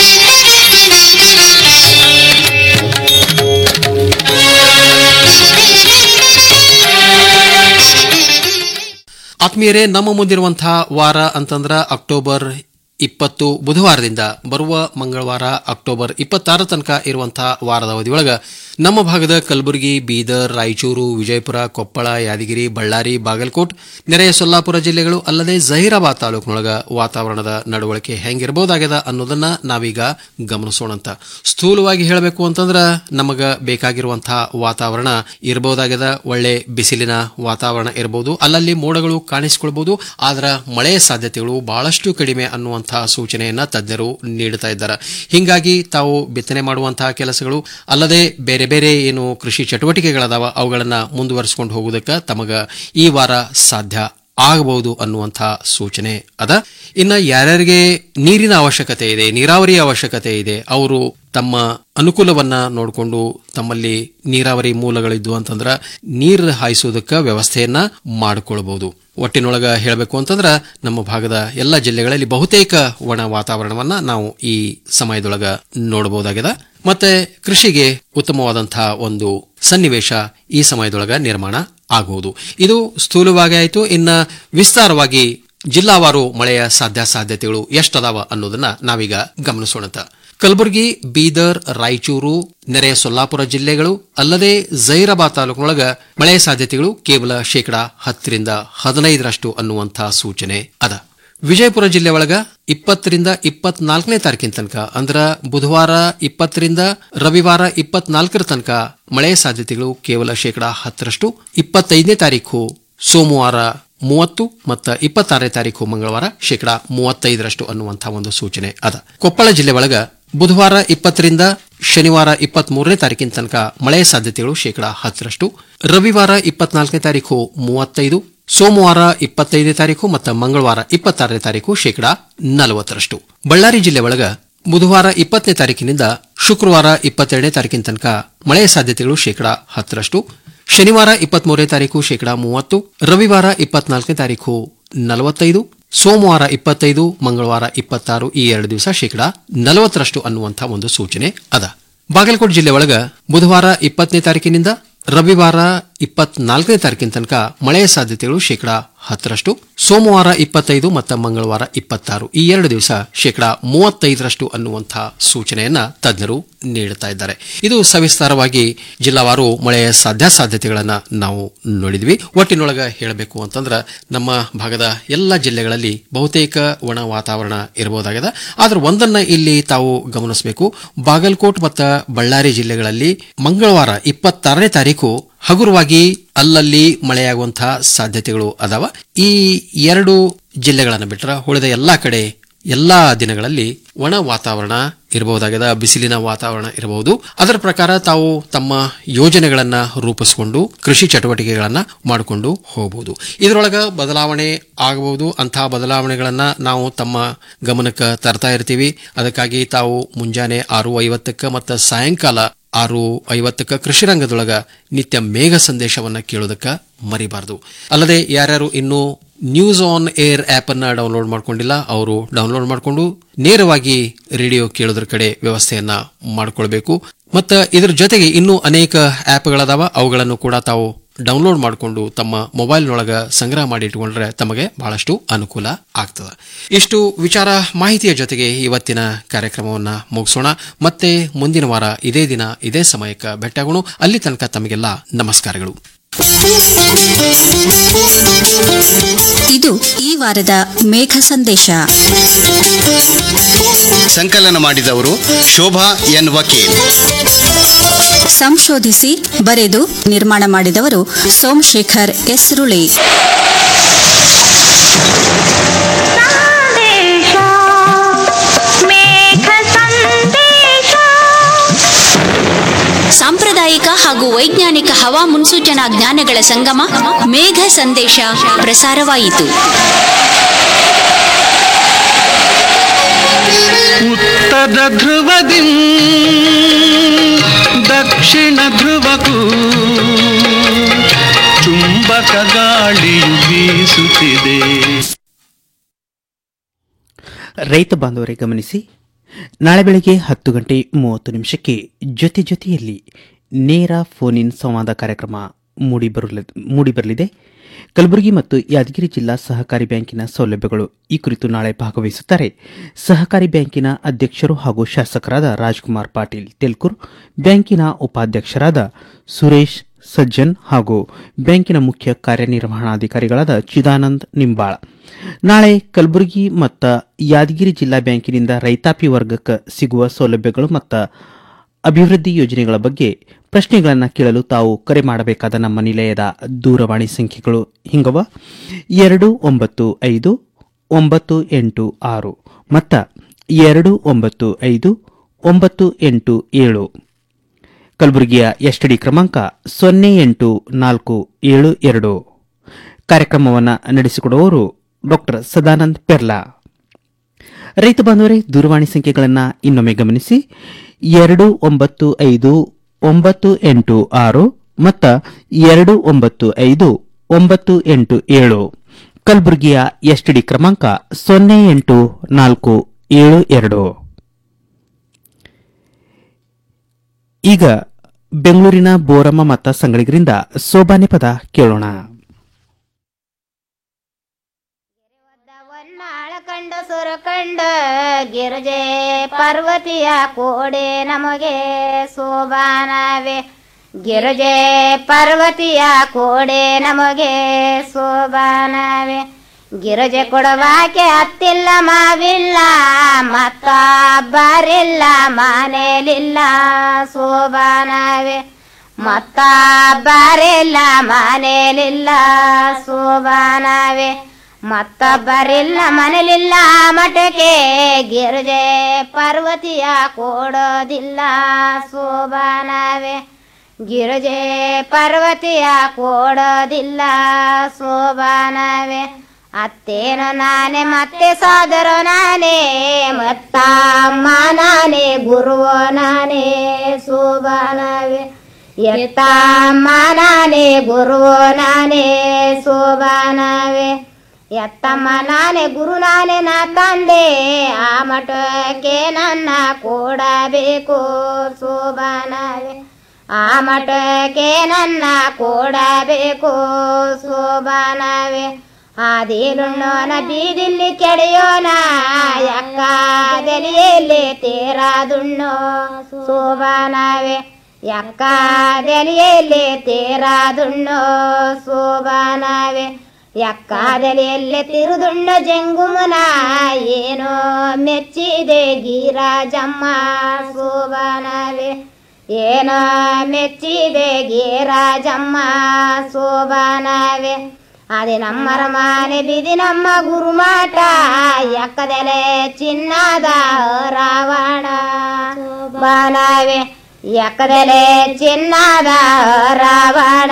S10: ಆತ್ಮೀಯರೇ ನಮ್ಮ ಮುಂದಿರುವಂತಹ ವಾರ ಅಂತಂದ್ರ ಅಕ್ಟೋಬರ್ ಇಪ್ಪತ್ತು ಬುಧವಾರದಿಂದ ಬರುವ ಮಂಗಳವಾರ ಅಕ್ಟೋಬರ್ ಇಪ್ಪತ್ತಾರ ತನಕ ಇರುವಂತಹ ವಾರದ ಅವಧಿಯೊಳಗ ನಮ್ಮ ಭಾಗದ ಕಲಬುರಗಿ ಬೀದರ್ ರಾಯಚೂರು ವಿಜಯಪುರ ಕೊಪ್ಪಳ ಯಾದಗಿರಿ ಬಳ್ಳಾರಿ ಬಾಗಲಕೋಟ್ ನೆರೆಯ ಸೊಲ್ಲಾಪುರ ಜಿಲ್ಲೆಗಳು ಅಲ್ಲದೆ ಜಹೀರಾಬಾದ್ ತಾಲೂಕಿನೊಳಗ ವಾತಾವರಣದ ನಡವಳಿಕೆ ಹೆಂಗಿರಬಹುದಾಗ್ಯದ ಅನ್ನೋದನ್ನ ನಾವೀಗ ಗಮನಿಸೋಣಂತ ಸ್ಥೂಲವಾಗಿ ಹೇಳಬೇಕು ಅಂತಂದ್ರ ನಮಗ ಬೇಕಾಗಿರುವಂತಹ ವಾತಾವರಣ ಇರಬಹುದಾಗ್ಯದ ಒಳ್ಳೆ ಬಿಸಿಲಿನ ವಾತಾವರಣ ಇರಬಹುದು ಅಲ್ಲಲ್ಲಿ ಮೋಡಗಳು ಕಾಣಿಸಿಕೊಳ್ಬಹುದು ಆದ್ರ ಮಳೆಯ ಸಾಧ್ಯತೆಗಳು ಬಹಳಷ್ಟು ಕಡಿಮೆ ಅನ್ನುವಂತಹ ಸೂಚನೆಯನ್ನ ತಜ್ಞರು ನೀಡುತ್ತಾ ಇದ್ದಾರೆ ಹಿಂಗಾಗಿ ತಾವು ಬಿತ್ತನೆ ಮಾಡುವಂತಹ ಕೆಲಸಗಳು ಅಲ್ಲದೆ ಬೇರೆ ಬೇರೆ ಏನು ಕೃಷಿ ಚಟುವಟಿಕೆಗಳದಾವ ಅವುಗಳನ್ನ ಮುಂದುವರಿಸಿಕೊಂಡು ಹೋಗುವುದಕ್ಕೆ ತಮಗ ಈ ವಾರ ಸಾಧ್ಯ ಆಗಬಹುದು ಅನ್ನುವಂಥ ಸೂಚನೆ ಅದ ಇನ್ನ ಯಾರ್ಯಾರಿಗೆ ನೀರಿನ ಅವಶ್ಯಕತೆ ಇದೆ ನೀರಾವರಿ ಅವಶ್ಯಕತೆ ಇದೆ ಅವರು ತಮ್ಮ ಅನುಕೂಲವನ್ನ ನೋಡಿಕೊಂಡು ತಮ್ಮಲ್ಲಿ ನೀರಾವರಿ ಮೂಲಗಳಿದ್ವು ಅಂತಂದ್ರ ನೀರು ಹಾಯಿಸೋದಕ್ಕೆ ವ್ಯವಸ್ಥೆಯನ್ನ ಮಾಡಿಕೊಳ್ಬಹುದು ಒಟ್ಟಿನೊಳಗ ಹೇಳಬೇಕು ಅಂತಂದ್ರ ನಮ್ಮ ಭಾಗದ ಎಲ್ಲ ಜಿಲ್ಲೆಗಳಲ್ಲಿ ಬಹುತೇಕ ಒಣ ವಾತಾವರಣವನ್ನ ನಾವು ಈ ಸಮಯದೊಳಗ ನೋಡಬಹುದಾಗಿದೆ ಮತ್ತೆ ಕೃಷಿಗೆ ಉತ್ತಮವಾದಂತಹ ಒಂದು ಸನ್ನಿವೇಶ ಈ ಸಮಯದೊಳಗ ನಿರ್ಮಾಣ ಆಗಬಹುದು ಇದು ಸ್ಥೂಲವಾಗಿ ಆಯಿತು ಇನ್ನ ವಿಸ್ತಾರವಾಗಿ ಜಿಲ್ಲಾವಾರು ಮಳೆಯ ಸಾಧ್ಯಾಸಾಧ್ಯತೆಗಳು ಎಷ್ಟದಾವ ಅನ್ನೋದನ್ನ ನಾವೀಗ ಗಮನಿಸೋಣ ಕಲಬುರಗಿ ಬೀದರ್ ರಾಯಚೂರು ನೆರೆಯ ಸೊಲ್ಲಾಪುರ ಜಿಲ್ಲೆಗಳು ಅಲ್ಲದೆ ಜೈರಾಬಾದ್ ತಾಲೂಕಿನೊಳಗ ಮಳೆಯ ಸಾಧ್ಯತೆಗಳು ಕೇವಲ ಶೇಕಡಾ ಹತ್ತರಿಂದ ಹದಿನೈದರಷ್ಟು ಅನ್ನುವಂತಹ ಸೂಚನೆ ಅದ ವಿಜಯಪುರ ಜಿಲ್ಲೆ ಒಳಗ ಇಪ್ಪತ್ತರಿಂದ ಇಪ್ಪತ್ನಾಲ್ಕನೇ ತಾರೀಕಿನ ತನಕ ಅಂದ್ರ ಬುಧವಾರ ಇಪ್ಪತ್ತರಿಂದ ರವಿವಾರ ಇಪ್ಪತ್ನಾಲ್ಕರ ತನಕ ಮಳೆಯ ಸಾಧ್ಯತೆಗಳು ಕೇವಲ ಶೇಕಡಾ ಹತ್ತರಷ್ಟು ಇಪ್ಪತ್ತೈದನೇ ತಾರೀಕು ಸೋಮವಾರ ಮೂವತ್ತು ಮತ್ತು ಇಪ್ಪತ್ತಾರನೇ ತಾರೀಕು ಮಂಗಳವಾರ ಶೇಕಡಾ ಮೂವತ್ತೈದರಷ್ಟು ಅನ್ನುವಂತಹ ಒಂದು ಸೂಚನೆ ಅದ ಕೊಪ್ಪಳ ಜಿಲ್ಲೆ ಒಳಗ ಬುಧವಾರ ಇಪ್ಪತ್ತರಿಂದ ಶನಿವಾರ ಇಪ್ಪತ್ತ್ ಮೂರನೇ ತಾರೀಕಿನ ತನಕ ಮಳೆಯ ಸಾಧ್ಯತೆಗಳು ಶೇಕಡಾ ಹತ್ತರಷ್ಟು ರವಿವಾರ ಇಪ್ಪತ್ನಾಲ್ಕನೇ ತಾರೀಕು ಮೂವತ್ತೈದು ಸೋಮವಾರ ಇಪ್ಪತ್ತೈದನೇ ತಾರೀಕು ಮತ್ತು ಮಂಗಳವಾರ ಇಪ್ಪತ್ತಾರನೇ ತಾರೀಕು ಶೇಕಡಾ ನಲವತ್ತರಷ್ಟು ಬಳ್ಳಾರಿ ಜಿಲ್ಲೆ ಒಳಗ ಬುಧವಾರ ಇಪ್ಪತ್ತನೇ ತಾರೀಕಿನಿಂದ ಶುಕ್ರವಾರ ಇಪ್ಪತ್ತೆರಡನೇ ತಾರೀಕಿನ ತನಕ ಮಳೆಯ ಸಾಧ್ಯತೆಗಳು ಶೇಕಡಾ ಹತ್ತರಷ್ಟು ಶನಿವಾರ ಇಪ್ಪತ್ಮೂರನೇ ತಾರೀಕು ಶೇಕಡಾ ಮೂವತ್ತು ರವಿವಾರ ಇಪ್ಪತ್ನಾಲ್ಕನೇ ತಾರೀಕು ನಲವತ್ತೈದು ಸೋಮವಾರ ಇಪ್ಪತ್ತೈದು ಮಂಗಳವಾರ ಇಪ್ಪತ್ತಾರು ಈ ಎರಡು ದಿವಸ ಶೇಕಡಾ ನಲವತ್ತರಷ್ಟು ಅನ್ನುವಂಥ ಒಂದು ಸೂಚನೆ ಅದ ಬಾಗಲಕೋಟೆ ಜಿಲ್ಲೆ ಒಳಗ ಬುಧವಾರ ಇಪ್ಪತ್ತನೇ ತಾರೀಕಿನಿಂದ ರವಿವಾರ ಇಪ್ಪತ್ನಾಲ್ಕನೇ ತಾರೀಕಿನ ತನಕ ಮಳೆಯ ಸಾಧ್ಯತೆಗಳು ಶೇಕಡಾ ಹತ್ತರಷ್ಟು ಸೋಮವಾರ ಇಪ್ಪತ್ತೈದು ಮತ್ತು ಮಂಗಳವಾರ ಇಪ್ಪತ್ತಾರು ಈ ಎರಡು ದಿವಸ ಶೇಕಡಾ ಮೂವತ್ತೈದರಷ್ಟು ಅನ್ನುವಂತಹ ಸೂಚನೆಯನ್ನ ತಜ್ಞರು ನೀಡುತ್ತಾ ಇದ್ದಾರೆ ಇದು ಸವಿಸ್ತಾರವಾಗಿ ಜಿಲ್ಲಾವಾರು ಮಳೆಯ ಸಾಧ್ಯಾಸಾಧ್ಯತೆಗಳನ್ನ ನಾವು ನೋಡಿದ್ವಿ ಒಟ್ಟಿನೊಳಗ ಹೇಳಬೇಕು ಅಂತಂದ್ರ ನಮ್ಮ ಭಾಗದ ಎಲ್ಲ ಜಿಲ್ಲೆಗಳಲ್ಲಿ ಬಹುತೇಕ ಒಣ ವಾತಾವರಣ ಇರಬಹುದಾಗಿದೆ ಆದ್ರೆ ಒಂದನ್ನ ಇಲ್ಲಿ ತಾವು ಗಮನಿಸಬೇಕು ಬಾಗಲಕೋಟ್ ಮತ್ತು ಬಳ್ಳಾರಿ ಜಿಲ್ಲೆಗಳಲ್ಲಿ ಮಂಗಳವಾರ ಇಪ್ಪತ್ತಾರನೇ ತಾರೀಕು ಹಗುರವಾಗಿ ಅಲ್ಲಲ್ಲಿ ಮಳೆಯಾಗುವಂತಹ ಸಾಧ್ಯತೆಗಳು ಅದಾವ ಈ ಎರಡು ಜಿಲ್ಲೆಗಳನ್ನು ಬಿಟ್ಟರೆ ಉಳಿದ ಎಲ್ಲಾ ಕಡೆ ಎಲ್ಲಾ ದಿನಗಳಲ್ಲಿ ಒಣ ವಾತಾವರಣ ಇರಬಹುದಾಗಿದೆ ಬಿಸಿಲಿನ ವಾತಾವರಣ ಇರಬಹುದು ಅದರ ಪ್ರಕಾರ ತಾವು ತಮ್ಮ ಯೋಜನೆಗಳನ್ನ ರೂಪಿಸಿಕೊಂಡು ಕೃಷಿ ಚಟುವಟಿಕೆಗಳನ್ನ ಮಾಡಿಕೊಂಡು ಹೋಗಬಹುದು ಇದರೊಳಗ ಬದಲಾವಣೆ ಆಗಬಹುದು ಅಂತಹ ಬದಲಾವಣೆಗಳನ್ನ ನಾವು ತಮ್ಮ ಗಮನಕ್ಕೆ ತರ್ತಾ ಇರ್ತೀವಿ ಅದಕ್ಕಾಗಿ ತಾವು ಮುಂಜಾನೆ ಆರು ಐವತ್ತಕ್ಕೆ ಮತ್ತು ಸಾಯಂಕಾಲ ಆರು ಐವತ್ತಕ್ಕ ಕೃಷಿ ರಂಗದೊಳಗ ನಿತ್ಯ ಮೇಘ ಸಂದೇಶವನ್ನ ಕೇಳೋದಕ್ಕ ಮರಿಬಾರದು ಅಲ್ಲದೆ ಯಾರ್ಯಾರು ಇನ್ನೂ ನ್ಯೂಸ್ ಆನ್ ಏರ್ ಆಪ್ ಅನ್ನ ಡೌನ್ಲೋಡ್ ಮಾಡ್ಕೊಂಡಿಲ್ಲ ಅವರು ಡೌನ್ಲೋಡ್ ಮಾಡಿಕೊಂಡು ನೇರವಾಗಿ ರೇಡಿಯೋ ಕೇಳೋದ್ರ ಕಡೆ ವ್ಯವಸ್ಥೆಯನ್ನ ಮಾಡಿಕೊಳ್ಬೇಕು ಮತ್ತು ಇದರ ಜೊತೆಗೆ ಇನ್ನೂ ಅನೇಕ ಆಪ್ಗಳದಾವ ಅವುಗಳನ್ನು ಕೂಡ ತಾವು ಡೌನ್ಲೋಡ್ ಮಾಡಿಕೊಂಡು ತಮ್ಮ ಮೊಬೈಲ್ನೊಳಗ ಸಂಗ್ರಹ ಮಾಡಿ ಇಟ್ಕೊಂಡ್ರೆ ತಮಗೆ ಬಹಳಷ್ಟು ಅನುಕೂಲ ಆಗ್ತದೆ ಇಷ್ಟು ವಿಚಾರ ಮಾಹಿತಿಯ ಜೊತೆಗೆ ಇವತ್ತಿನ ಕಾರ್ಯಕ್ರಮವನ್ನ ಮುಗಿಸೋಣ ಮತ್ತೆ ಮುಂದಿನ ವಾರ ಇದೇ ದಿನ ಇದೇ ಸಮಯಕ್ಕೆ ಭೇಟಿಯಾಗೋಣ ಅಲ್ಲಿ ತನಕ ತಮಗೆಲ್ಲ ನಮಸ್ಕಾರಗಳು
S9: ಇದು ಈ ವಾರದ ಮೇಘ ಸಂದೇಶ
S12: ಸಂಕಲನ ಮಾಡಿದವರು ಶೋಭಾ ಎನ್ ವಕೀಲ್
S9: ಸಂಶೋಧಿಸಿ ಬರೆದು ನಿರ್ಮಾಣ ಮಾಡಿದವರು ಸೋಮಶೇಖರ್ ಎಸ್ರುಳಿ ಸಾಂಪ್ರದಾಯಿಕ ಹಾಗೂ ವೈಜ್ಞಾನಿಕ ಹವಾ ಮುನ್ಸೂಚನಾ ಜ್ಞಾನಗಳ ಸಂಗಮ ಮೇಘ ಸಂದೇಶ ಪ್ರಸಾರವಾಯಿತು
S3: ಉತ್ತರ ಧ್ರುವದಿ ದಕ್ಷಿಣ ಧ್ರುವಕ್ಕೂ ಚುಂಬಕ ಗಾಳಿಯು ಬೀಸುತ್ತಿದೆ
S2: ರೈತ ಬಾಂಧವರೇ ಗಮನಿಸಿ ನಾಳೆ ಬೆಳಗ್ಗೆ ಹತ್ತು ಗಂಟೆ ಮೂವತ್ತು ನಿಮಿಷಕ್ಕೆ ಜೊತೆ ಜೊತೆಯಲ್ಲಿ ನೇರ ಫೋನ್ ಇನ್ ಸಂವಾದ ಕಾರ್ಯಕ್ರಮ ಮೂಡಿಬರಲಿ ಮೂಡಿಬರಲಿದೆ ಕಲಬುರಗಿ ಮತ್ತು ಯಾದಗಿರಿ ಜಿಲ್ಲಾ ಸಹಕಾರಿ ಬ್ಯಾಂಕಿನ ಸೌಲಭ್ಯಗಳು ಈ ಕುರಿತು ನಾಳೆ ಭಾಗವಹಿಸುತ್ತಾರೆ ಸಹಕಾರಿ ಬ್ಯಾಂಕಿನ ಅಧ್ಯಕ್ಷರು ಹಾಗೂ ಶಾಸಕರಾದ ರಾಜ್ಕುಮಾರ್ ಪಾಟೀಲ್ ತೆಲ್ಕೂರ್ ಬ್ಯಾಂಕಿನ ಉಪಾಧ್ಯಕ್ಷರಾದ ಸುರೇಶ್ ಸಜ್ಜನ್ ಹಾಗೂ ಬ್ಯಾಂಕಿನ ಮುಖ್ಯ ಕಾರ್ಯನಿರ್ವಹಣಾಧಿಕಾರಿಗಳಾದ ಚಿದಾನಂದ್ ನಿಂಬಾಳ ನಾಳೆ ಕಲಬುರಗಿ ಮತ್ತು ಯಾದಗಿರಿ ಜಿಲ್ಲಾ ಬ್ಯಾಂಕಿನಿಂದ ರೈತಾಪಿ ವರ್ಗಕ್ಕೆ ಸಿಗುವ ಸೌಲಭ್ಯಗಳು ಮತ್ತು ಅಭಿವೃದ್ಧಿ ಯೋಜನೆಗಳ ಬಗ್ಗೆ ಪ್ರಶ್ನೆಗಳನ್ನು ಕೇಳಲು ತಾವು ಕರೆ ಮಾಡಬೇಕಾದ ನಮ್ಮ ನಿಲಯದ ದೂರವಾಣಿ ಸಂಖ್ಯೆಗಳು ಹಿಂಗವ ಎರಡು ಒಂಬತ್ತು ಐದು ಒಂಬತ್ತು ಎಂಟು ಆರು ಮತ್ತು ಎರಡು ಒಂಬತ್ತು ಐದು ಒಂಬತ್ತು ಎಂಟು ಏಳು ಕಲಬುರಗಿಯ ಎಸ್ಟಿಡಿ ಕ್ರಮಾಂಕ ಸೊನ್ನೆ ಎಂಟು ನಾಲ್ಕು ಏಳು ಎರಡು ಕಾರ್ಯಕ್ರಮವನ್ನು ನಡೆಸಿಕೊಡುವವರು ಡಾಕ್ಟರ್ ಸದಾನಂದ್ ಪೆರ್ಲಾ ರೈತ ಬಾಂಧವರೇ ದೂರವಾಣಿ ಸಂಖ್ಯೆಗಳನ್ನು ಇನ್ನೊಮ್ಮೆ ಗಮನಿಸಿ ಎರಡು ಒಂಬತ್ತು ಐದು ಒಂಬತ್ತು ಎಂಟು ಆರು ಮತ್ತು ಎರಡು ಒಂಬತ್ತು ಐದು ಒಂಬತ್ತು ಎಂಟು ಏಳು ಕಲಬುರಗಿಯ ಎಸ್ಟಿಡಿ ಕ್ರಮಾಂಕ ಸೊನ್ನೆ ಎಂಟು ನಾಲ್ಕು ಏಳು ಎರಡು ಈಗ ಬೆಂಗಳೂರಿನ ಬೋರಮ್ಮ ಮತ್ತ ಸಂಗಳಿಗರಿಂದ ಸೋಬಾನೆ ಪದ ಕೇಳೋಣ
S13: ಕಂಡ ಗಿರಿಜೆ ಪಾರ್ವತಿಯ ಕೋಡೆ ನಮಗೆ ಶೋಭಾನವೇ ಗಿರಿಜೆ ಪಾರ್ವತಿಯ ಕೋಡೆ ನಮಗೆ ಶೋಭಾನವೇ ಗಿರಿಜೆ ಕೊಡುವಾಕೆ ಹತ್ತಿಲ್ಲ ಮಾವಿಲ್ಲ ಮತ್ತ ಬಾರಿಲ್ಲ ಮನೇಲಿಲ್ಲ ಶೋಭಾನವೇ ಮತ್ತ ಬಾರಿಲ್ಲ ಮನೇಲಿಲ್ಲ ಶೋಭಾನವೇ ಮತ್ತೊಬ್ಬರಿಲ್ಲ ಮನೇಲಿಲ್ಲ ಮಠಕ್ಕೆ ಗಿರಿಜೆ ಪಾರ್ವತಿಯ ಕೊಡೋದಿಲ್ಲ ಶೋಭಾನವೇ ಗಿರಿಜೆ ಪಾರ್ವತಿಯ ಕೊಡೋದಿಲ್ಲ ಶೋಭಾನವೇ ಅತ್ತೇನು ನಾನೇ ಮತ್ತೆ ಸೋದರ ನಾನೇ ಮತ್ತ ಅಮ್ಮ ನಾನೇ ಗುರುವ ನಾನೇ ಶೋಭಾನವೇ ಎತ್ತ ಅಮ್ಮ ನಾನೇ ಗುರುವ ನಾನೇ ಶೋಭಾನವೇ ಎತ್ತಮ್ಮ ನಾನೇ ಗುರು ನಾನೇ ನಾ ತಂದೆ ಆ ಮಠಕ್ಕೆ ನನ್ನ ಕೊಡಬೇಕು ಶೋಭಾನವೇ ಆ ಮಠಕ್ಕೆ ನನ್ನ ಕೊಡಬೇಕು ಶೋಭಾನವೇ ಆದಿರುಣ್ಣೋನ ಬೀದಿಲ್ಲಿ ಕೆಡೆಯೋಣ ಯಕ್ಕ ದೆಲಿಯಲ್ಲಿ ತೀರಾದುಣ್ಣೋ ಶೋಭಾನವೇ ಯಕ್ಕ ದೆಲಿಯಲ್ಲಿ ತೀರಾದುಣ್ಣೋ ಶೋಭಾನವೇ ಯಕ್ಕಾದಲೆಯಲ್ಲೇ ತಿರುದುಣ್ಣ ಜಂಗುಮನ ಏನೋ ಮೆಚ್ಚಿದೆ ಗೀರಾಜಮ್ಮ ಶೋಭಾನವೇ ಏನೋ ಮೆಚ್ಚಿದೆ ಗೀರಾಜಮ್ಮ ಶೋಭಾನವೇ ಅದೇ ನಮ್ಮರ ಮಾನೆ ಬಿದಿ ನಮ್ಮ ಗುರುಮಾಟ ಯಕ್ಕದೆಲೆ ಚಿನ್ನದ ರಾವಣ ಬಾನವೇ ಯಕ್ಕದೆಲೆ ಚಿನ್ನದ ರಾವಣ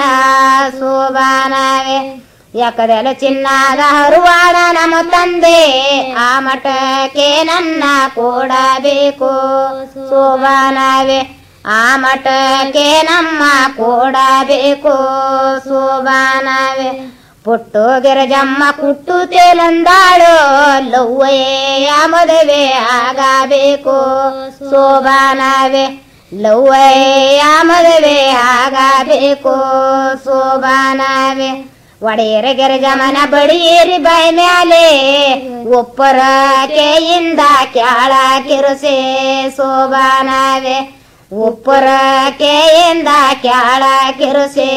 S13: ಶೋಭಾನವೇ ಯಕದೆಲೆ ಚಿನ್ನದ ಹರುವಾಣ ನಮ್ಮ ತಂದೆ ಆ ಮಠಕ್ಕೆ ನನ್ನ ಕೊಡಬೇಕು ಶೋಭಾನವೇ ಆ ಮಠಕ್ಕೆ ನಮ್ಮ ಕೊಡಬೇಕು ಶೋಭಾನವೇ ಪುಟ್ಟು ಗಿರಜಮ್ಮ ಕುಟ್ಟು ತೇಲಂದಾಳು ಲವ್ವಯ್ಯ ಮದುವೆ ಆಗಬೇಕು ಶೋಭಾನವೇ ಲವ್ವಯ್ಯ ಮದುವೆ ಆಗಬೇಕು ಶೋಭಾನವೇ ಒಡೆಯರ ಗಿರಜಮನ ಬಡಿಯೇರಿ ಬೈ ಮ್ಯಾಲೆ ಒಪ್ಪರ ಕೇಯಿಂದ ಕ್ಯಾಳ ಕಿರುಸೆ ಶೋಭಾನವೇ ಉಪ್ಪರ ಕೇಯಿಂದ ಕ್ಯಾಳ ಕಿರುಸೆ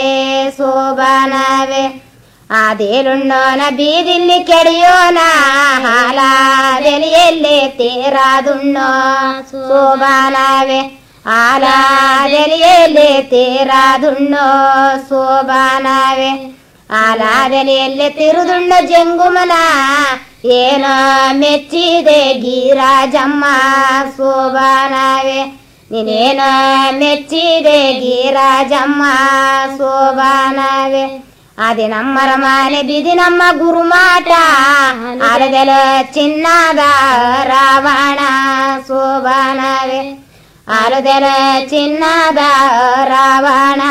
S13: ಶೋಭಾನವೇ ಆದೇಲುಣ್ಣೋನ ಬೀದಿಲ್ಲಿ ಕೆಡಿಯೋನ ಹಾಲಾದೆಲಿಯಲ್ಲಿ ತೀರಾದುಣ್ಣೋ ಶೋಭಾನವೇ ಆಲಾದೆಲಿಯಲ್ಲಿ ತೀರಾದುಣ್ಣೋ ಶೋಭಾನವೇ ಆಲಾದೆಲೆಯಲ್ಲಿ ತಿರುದುಣ್ಣ ಜಂಗುಮನ ಏನೋ ಮೆಚ್ಚಿದೆ ಗೀರಾಜಮ್ಮ ಶೋಭಾನವೇ ನೀನೇನೋ ಮೆಚ್ಚಿದೆ ಗೀರಾಜಮ್ಮ ಶೋಭಾನವೇ ಅದೇ ನಮ್ಮರ ಮಾನೆ ಬಿದಿ ನಮ್ಮ ಗುರುಮಾಟ ಅರದೆಲ ಚಿನ್ನದ ರಾವಣ ಶೋಭಾನವೇ ಅರದೆಲ ಚಿನ್ನದ ರಾವಣ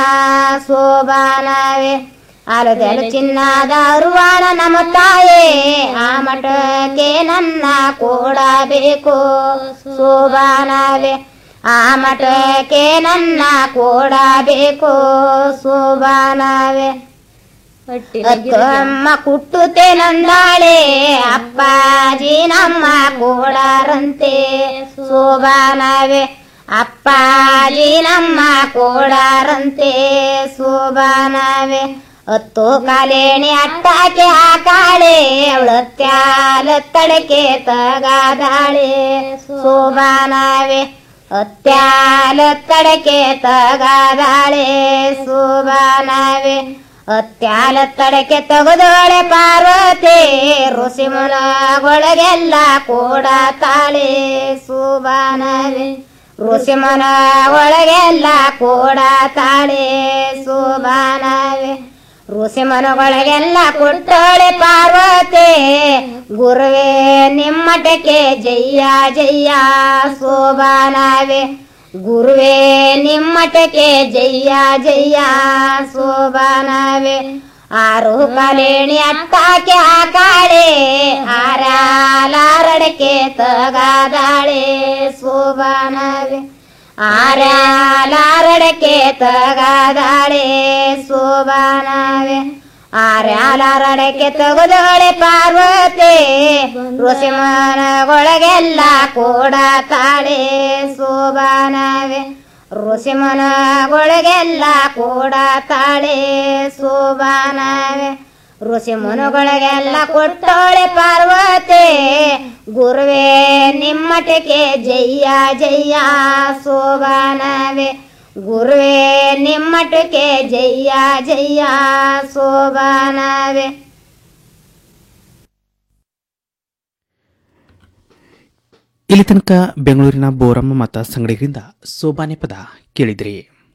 S13: ಶೋಭಾನವೇ ಅರದೆಲ ಚಿನ್ನದ ರುವಾಣ ನಮ್ಮ ತಾಯೇ ಆ ಮಠಕ್ಕೆ ನನ್ನ ಕೊಡಬೇಕು ಶೋಭಾನವೇ ಆ ಮಠಕ್ಕೆ ನನ್ನ ಕೊಡಬೇಕು ಶೋಭಾನವೇ ಅಮ್ಮ ಕುಟ್ಟುತ್ತೆ ನಂದಾಳೆ ಅಪ್ಪಾಜಿ ನಮ್ಮ ಕೋಡಾರಂತೆ ಶೋಭಾನವೇ ಅಪ್ಪಾಜಿ ನಮ್ಮ ಕೋಡಾರಂತೆ ಶೋಭಾನವೇ ಹತ್ತು ಕಾಲೇಣಿ ಅಟ್ಟಾಕೆ ಹಾಕಾಳೆ ಅವಳು ತ್ಯಾಲ ತಡಕೆ ತಗಾದಾಳೆ ಶೋಭಾನವೇ ಅತ್ಯಾಲ ತಡಕೆ ತಗಾದಾಳೆ ಶೋಭಾನವೇ ಅತ್ಯಾಲ ತಡಕೆ ತೆಗೆದೋಳೆ ಪಾರ್ವತಿ ಋಷಿ ಮುನಗೊಳಗೆಲ್ಲ ಕೂಡ ತಾಳೆ ಶೋಭಾನವೇ ಋಷಿ ಮನ ಒಳಗೆಲ್ಲ ಕೂಡ ತಾಳೆ ಶೋಭಾನವೇ ಋಷಿ ಮನಗೊಳಗೆಲ್ಲ ಕೊಟ್ಟೋಳೆ ಪಾರ್ವತಿ ಗುರುವೇ ನಿಮ್ಮಟಕ್ಕೆ ಜಯ್ಯ ಜಯ್ಯ ಶೋಭಾನವೇ ಗುರುವೇ ನಿಮ್ಮಟಕ್ಕೆ ಜಯ್ಯ ಜಯ್ಯ ಶೋಭಾನವೇ ಆರು ಕಾಲೇಣಿ ಅಟ್ಟಾಕೆ ಹಾಕಾಳೆ ಆರಾಲಾರಡಕ್ಕೆ ತಗಾದಾಳೆ ಶೋಭಾನವೇ ಆರಾಲಾರಡಕ್ಕೆ ತಗಾದಾಳೆ ಶೋಭಾನವೇ ಆರ್ಯಾಲರಡಕ್ಕೆ ತೆಗೆದಳೆ ಪಾರ್ವತಿ ಋಷಿಮನಗೊಳಗೆಲ್ಲ ಕೂಡ ತಾಳೆ ಶೋಭಾನವೇ ಋಷಿಮನಗೊಳಗೆಲ್ಲ ಕೂಡ ತಾಳೆ ಶೋಭಾನವೇ ಋಷಿ ಮುನುಗಳಿಗೆಲ್ಲ ಕೊಟ್ಟೋಳೆ ಪಾರ್ವತಿ ಗುರುವೇ ನಿಮ್ಮಟಕ್ಕೆ ಜಯ್ಯ ಜಯ್ಯ ಶೋಭಾನವೇ ಗುರುವೇ ನಿಮ್ಮಟಕ್ಕೆ ಜಯ್ಯ ಜಯ್ಯ ಶೋಭಾನವೇ
S2: ಇಲ್ಲಿ ತನಕ ಬೆಂಗಳೂರಿನ ಬೋರಮ್ಮ ಮತ ಸಂಗಡಿಗರಿಂದ ಸೋಬಾನೆ ಪದ ಕೇಳಿದ್ರಿ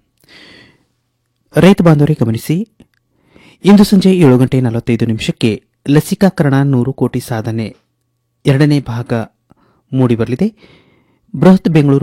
S2: ರೈತ ಬಾಂಧವರೇ ಗಮನಿಸಿ ಇಂದು ಸಂಜೆ ಏಳು ಗಂಟೆ ನಲವತ್ತೈದು ನಿಮಿಷಕ್ಕೆ ಲಸಿಕಾಕರಣ ನೂರು ಕೋಟಿ ಸಾಧನೆ ಎರಡನೇ ಭಾಗ ಮೂಡಿಬರಲಿದೆ ಬೃಹತ್ ಬೆಂಗಳೂರು